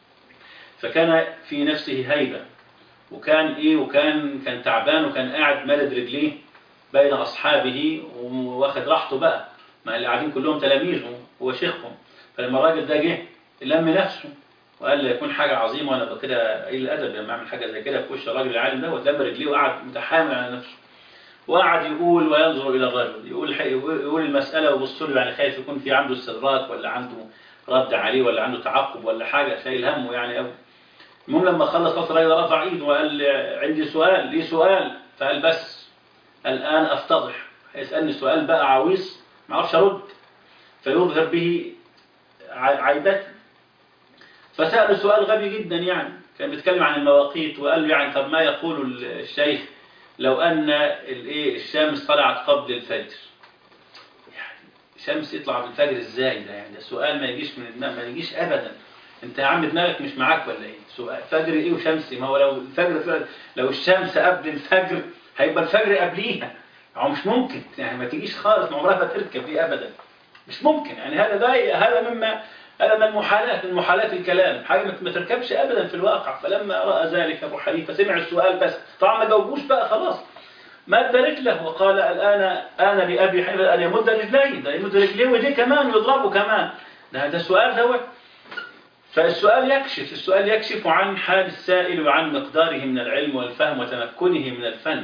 فكان في نفسه هيبه وكان ايه وكان كان تعبان وكان قاعد مالد رجليه بين اصحابه واخد راحته بقى ما اللي قاعدين كلهم تلاميذه هو شيخهم فلما الراجل ده جه لم نفسه وقال لي يكون حاجه عظيمه وانا بقى كده قليل الادب لما اعمل حاجه زي كده في وش الراجل العالم ده واتلم رجليه وقعد متحامل على نفسه وقعد يقول وينظر الى الرجل يقول يقول المساله ويبص له يعني خايف يكون في عنده استدراك ولا عنده رد عليه ولا عنده تعقب ولا حاجه شايل همه يعني قوي المهم لما خلص خلاص الراجل رفع ايده وقال عندي سؤال لي سؤال فقال بس الان افتضح هيسالني سؤال بقى عويص ما اعرفش ارد فيظهر به ع- عيبتي فسأله سؤال غبي جدا يعني كان بيتكلم عن المواقيت وقال له يعني طب ما يقول الشيخ لو أن الإيه الشمس طلعت قبل الفجر يعني الشمس يطلع بالفجر إزاي ده يعني ده سؤال ما يجيش من الدماغ ما يجيش أبدا أنت يا عم دماغك مش معاك ولا إيه سؤال فجر إيه وشمس ما هو لو الفجر فعلا- لو الشمس قبل الفجر هيبقى الفجر قبليها هو مش ممكن يعني ما تجيش خالص ما عمرها ما تركب دي أبدا مش ممكن يعني هذا ده هذا مما هذا من المحالات من محالات الكلام حاجة ما- ما تركبش أبدا في الواقع فلما رأى ذلك أبو حنيفة سمع السؤال بس طبعا ما جاوبوش بقى خلاص مد رجله وقال الآن أنا لأبي حنيفة أن يمد رجليه ده يمد رجليه ودي كمان ويضربه كمان ده ده سؤال دوت فالسؤال يكشف السؤال يكشف عن حال السائل وعن مقداره من العلم والفهم وتمكنه من الفن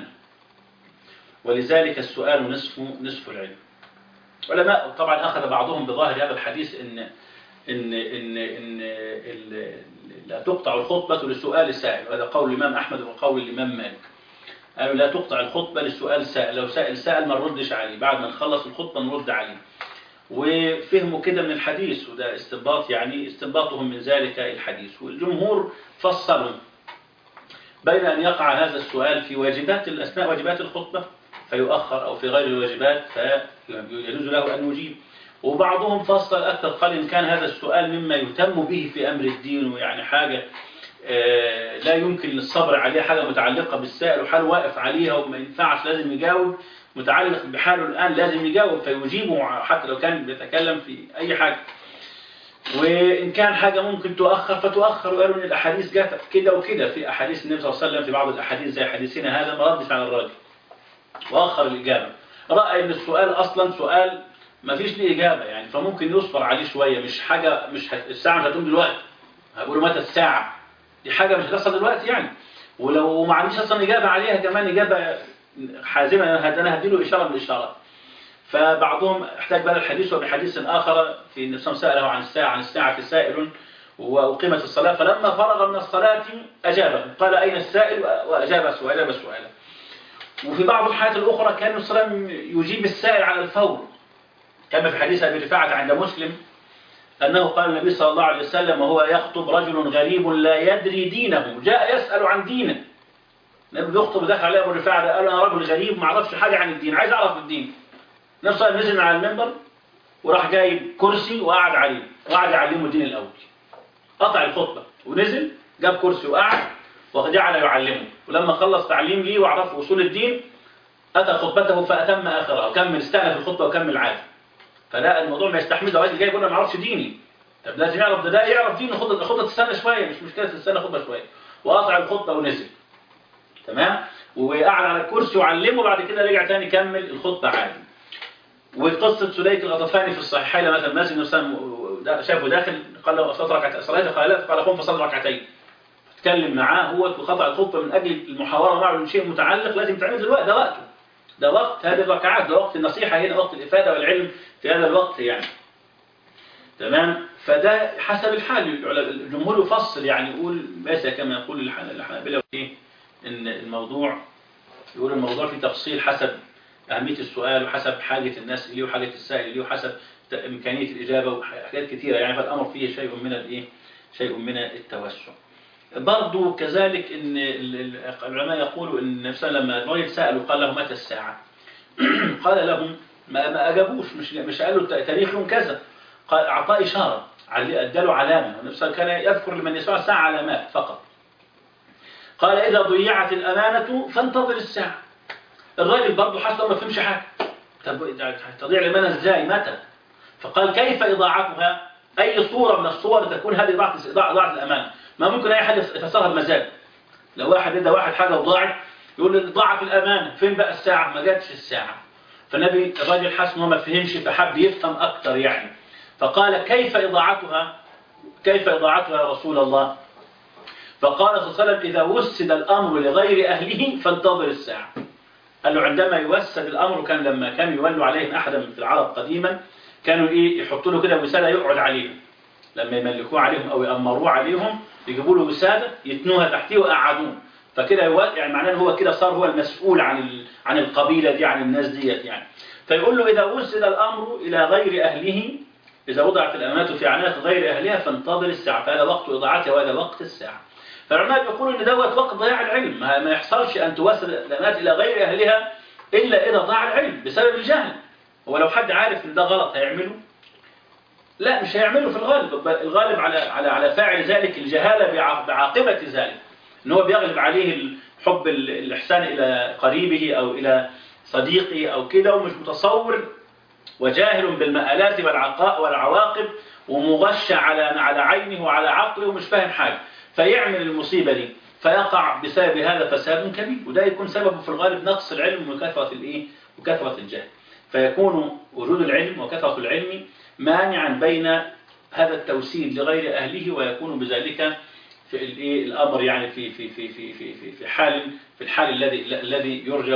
ولذلك السؤال نصف نصف العلم علماء طبعا أخذ بعضهم بظاهر هذا الحديث إن إن إن إن ال- لا تقطع الخطبة لسؤال السائل وهذا قول الإمام أحمد وقول الإمام مالك قالوا لا تقطع الخطبة لسؤال سائل لو سائل سأل ما نردش عليه بعد ما نخلص الخطبة نرد عليه وفهموا كده من الحديث وده استنباط يعني استنباطهم من ذلك الحديث والجمهور فصلوا بين أن يقع هذا السؤال في واجبات أثناء واجبات الخطبة فيؤخر أو في غير الواجبات فيجوز له أن يجيب وبعضهم فصل أكثر قال إن كان هذا السؤال مما يهتم به في أمر الدين ويعني حاجة آه، لا يمكن الصبر عليها حاجة متعلقة بالسائل وحال واقف عليها وما ينفعش لازم يجاوب متعلق بحاله الآن لازم يجاوب فيجيبه حتى لو كان بيتكلم في أي حاجة وإن كان حاجة ممكن تؤخر فتؤخر وقالوا إن الأحاديث جت كده وكده في أحاديث النبي صلى الله عليه وسلم في بعض الأحاديث زي حديثنا هذا ما ردش على الراجل وأخر الإجابة رأى إن السؤال أصلا سؤال ما فيش ليه إجابة يعني فممكن يصبر عليه شوية مش حاجة مش هت... الساعة مش هتقوم دلوقتي هيقولوا متى الساعة دي حاجة مش هتحصل دلوقتي يعني ولو ما عنديش أصلا إجابة عليها كمان إجابة حازمة أنا أنا هديله إشارة من الإشارات فبعضهم احتاج بقى الحديث وبحديث آخر في النبي صلى الله عليه وسلم سأله عن الساعة عن الساعة سائل وأقيمت الصلاة فلما فرغ من الصلاة أجابه قال أين السائل وأجاب وأجاب سؤاله وفي بعض الحالات الأخرى كان النبي صلى الله عليه وسلم يجيب السائل على الفور كما في حديث أبي رفاعة عند مسلم أنه قال النبي صلى الله عليه وسلم وهو يخطب رجل غريب لا يدري دينه جاء يسأل عن دينه النبي بيخطب دخل عليه أبو رفاعة قال أنا رجل غريب ما أعرفش حاجة عن الدين عايز أعرف الدين النبي صلى الله عليه وسلم نزل على المنبر وراح جايب كرسي وقعد عليه وقعد يعلمه الدين الأول قطع الخطبة ونزل جاب كرسي وقعد وجعل يعلمه ولما خلص تعليم ليه وعرف أصول الدين أتى خطبته فأتم آخرها وكمل استأنف الخطبة وكمل عادي فلا الموضوع ما يستحمل ده واحد جاي يقول انا ما اعرفش ديني طب لازم يعرف ده ده يعرف دينه خطبه خطبه تستنى شويه مش مشكله تستنى خطبه شويه وقطع الخطبه ونزل تمام وقعد على الكرسي وعلمه بعد كده رجع تاني كمل الخطبة عادي وقصة سليك الغطفاني في الصحيحين لما مثلا ماسك نفسه شافه داخل قال له أصلت ركعتين صليت قال لا قال قم فصلي ركعتين اتكلم معاه هو وقطع الخطبة من أجل المحاورة معه من شيء متعلق لازم تعمل في الوقت ده وقته ده وقت هذه الركعات ده وقت النصيحة هنا وقت الإفادة والعلم في هذا الوقت يعني تمام فده حسب الحال الجمهور يفصل يعني يقول بس كما يقول الحنابلة ايه ان الموضوع يقول الموضوع في تفصيل حسب أهمية السؤال وحسب حاجة الناس إليه وحاجة السائل إليه وحسب إمكانية الإجابة وحاجات كثيرة يعني فالأمر فيه شيء من الإيه شيء من التوسع برضو كذلك ان العلماء يقولوا ان نفسه لما الرجل سأله قال له متى الساعة قال لهم ما, ما أجابوش مش مش قالوا تاريخ يوم كذا قال أعطاه إشارة اداله علامة ونفسه كان يذكر لمن يسمع الساعة علامات فقط قال إذا ضيعت الأمانة فانتظر الساعة الراجل برضه حتى ما فهمش حاجة طب تضيع الأمانة إزاي متى فقال كيف إضاعتها أي صورة من الصور تكون هذه ضاعت الأمانة ما ممكن أي حد يفسرها بمزاج لو واحد ادى واحد حاجة وضاعت يقول لي ضاعت الأمانة فين بقى الساعة ما جاتش الساعة فالنبي الراجل حس انه ما فهمش فحب يفهم أكثر يعني فقال كيف إضاعتها كيف إضاعتها يا رسول الله فقال صلى الله عليه وسلم إذا وسد الأمر لغير أهله فانتظر الساعة قال له عندما يوسد الأمر كان لما كانوا يولوا عليهم أحدا في العرب قديما كانوا إيه يحطوا له كده وسادة يقعد عليهم لما يملكوه عليهم أو يأمروه عليهم يجيبوا له وسادة يتنوها تحتيه وقعدوه فكده يعني معناه هو كده صار هو المسؤول عن عن القبيلة دي عن الناس ديت يعني فيقول له إذا وسد الأمر إلى غير أهله إذا وضعت الأمانات في عناق غير أهلها فانتظر الساعة فهذا وقت إضاعتها وهذا وقت الساعة فالعلماء بيقولوا إن دوت وقت ضياع العلم ما يحصلش أن توسد الأمانات إلى غير أهلها إلا إذا ضاع العلم بسبب الجهل هو لو حد عارف إن ده غلط هيعمله لا مش هيعمله في الغالب الغالب على على على فاعل ذلك الجهالة بعاقبة ذلك إن هو بيغلب عليه حب الإحسان إلى قريبه أو إلى صديقه أو كده ومش متصور وجاهل بالمآلات والعواقب ومغشى على على عينه وعلى عقله ومش فاهم حاجة فيعمل المصيبة دي فيقع بسبب هذا فساد كبير وده يكون سببه في الغالب نقص العلم وكثرة الايه وكثرة الجهل فيكون وجود العلم وكثرة العلم مانعا بين هذا التوسيد لغير أهله ويكون بذلك في الايه الامر يعني في في في في في في في حال في الحال الذي الذي يرجى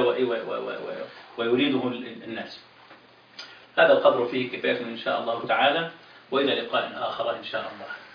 ويريده الناس هذا القدر فيه كفاية إن شاء الله تعالى وإلى لقاء آخر إن شاء الله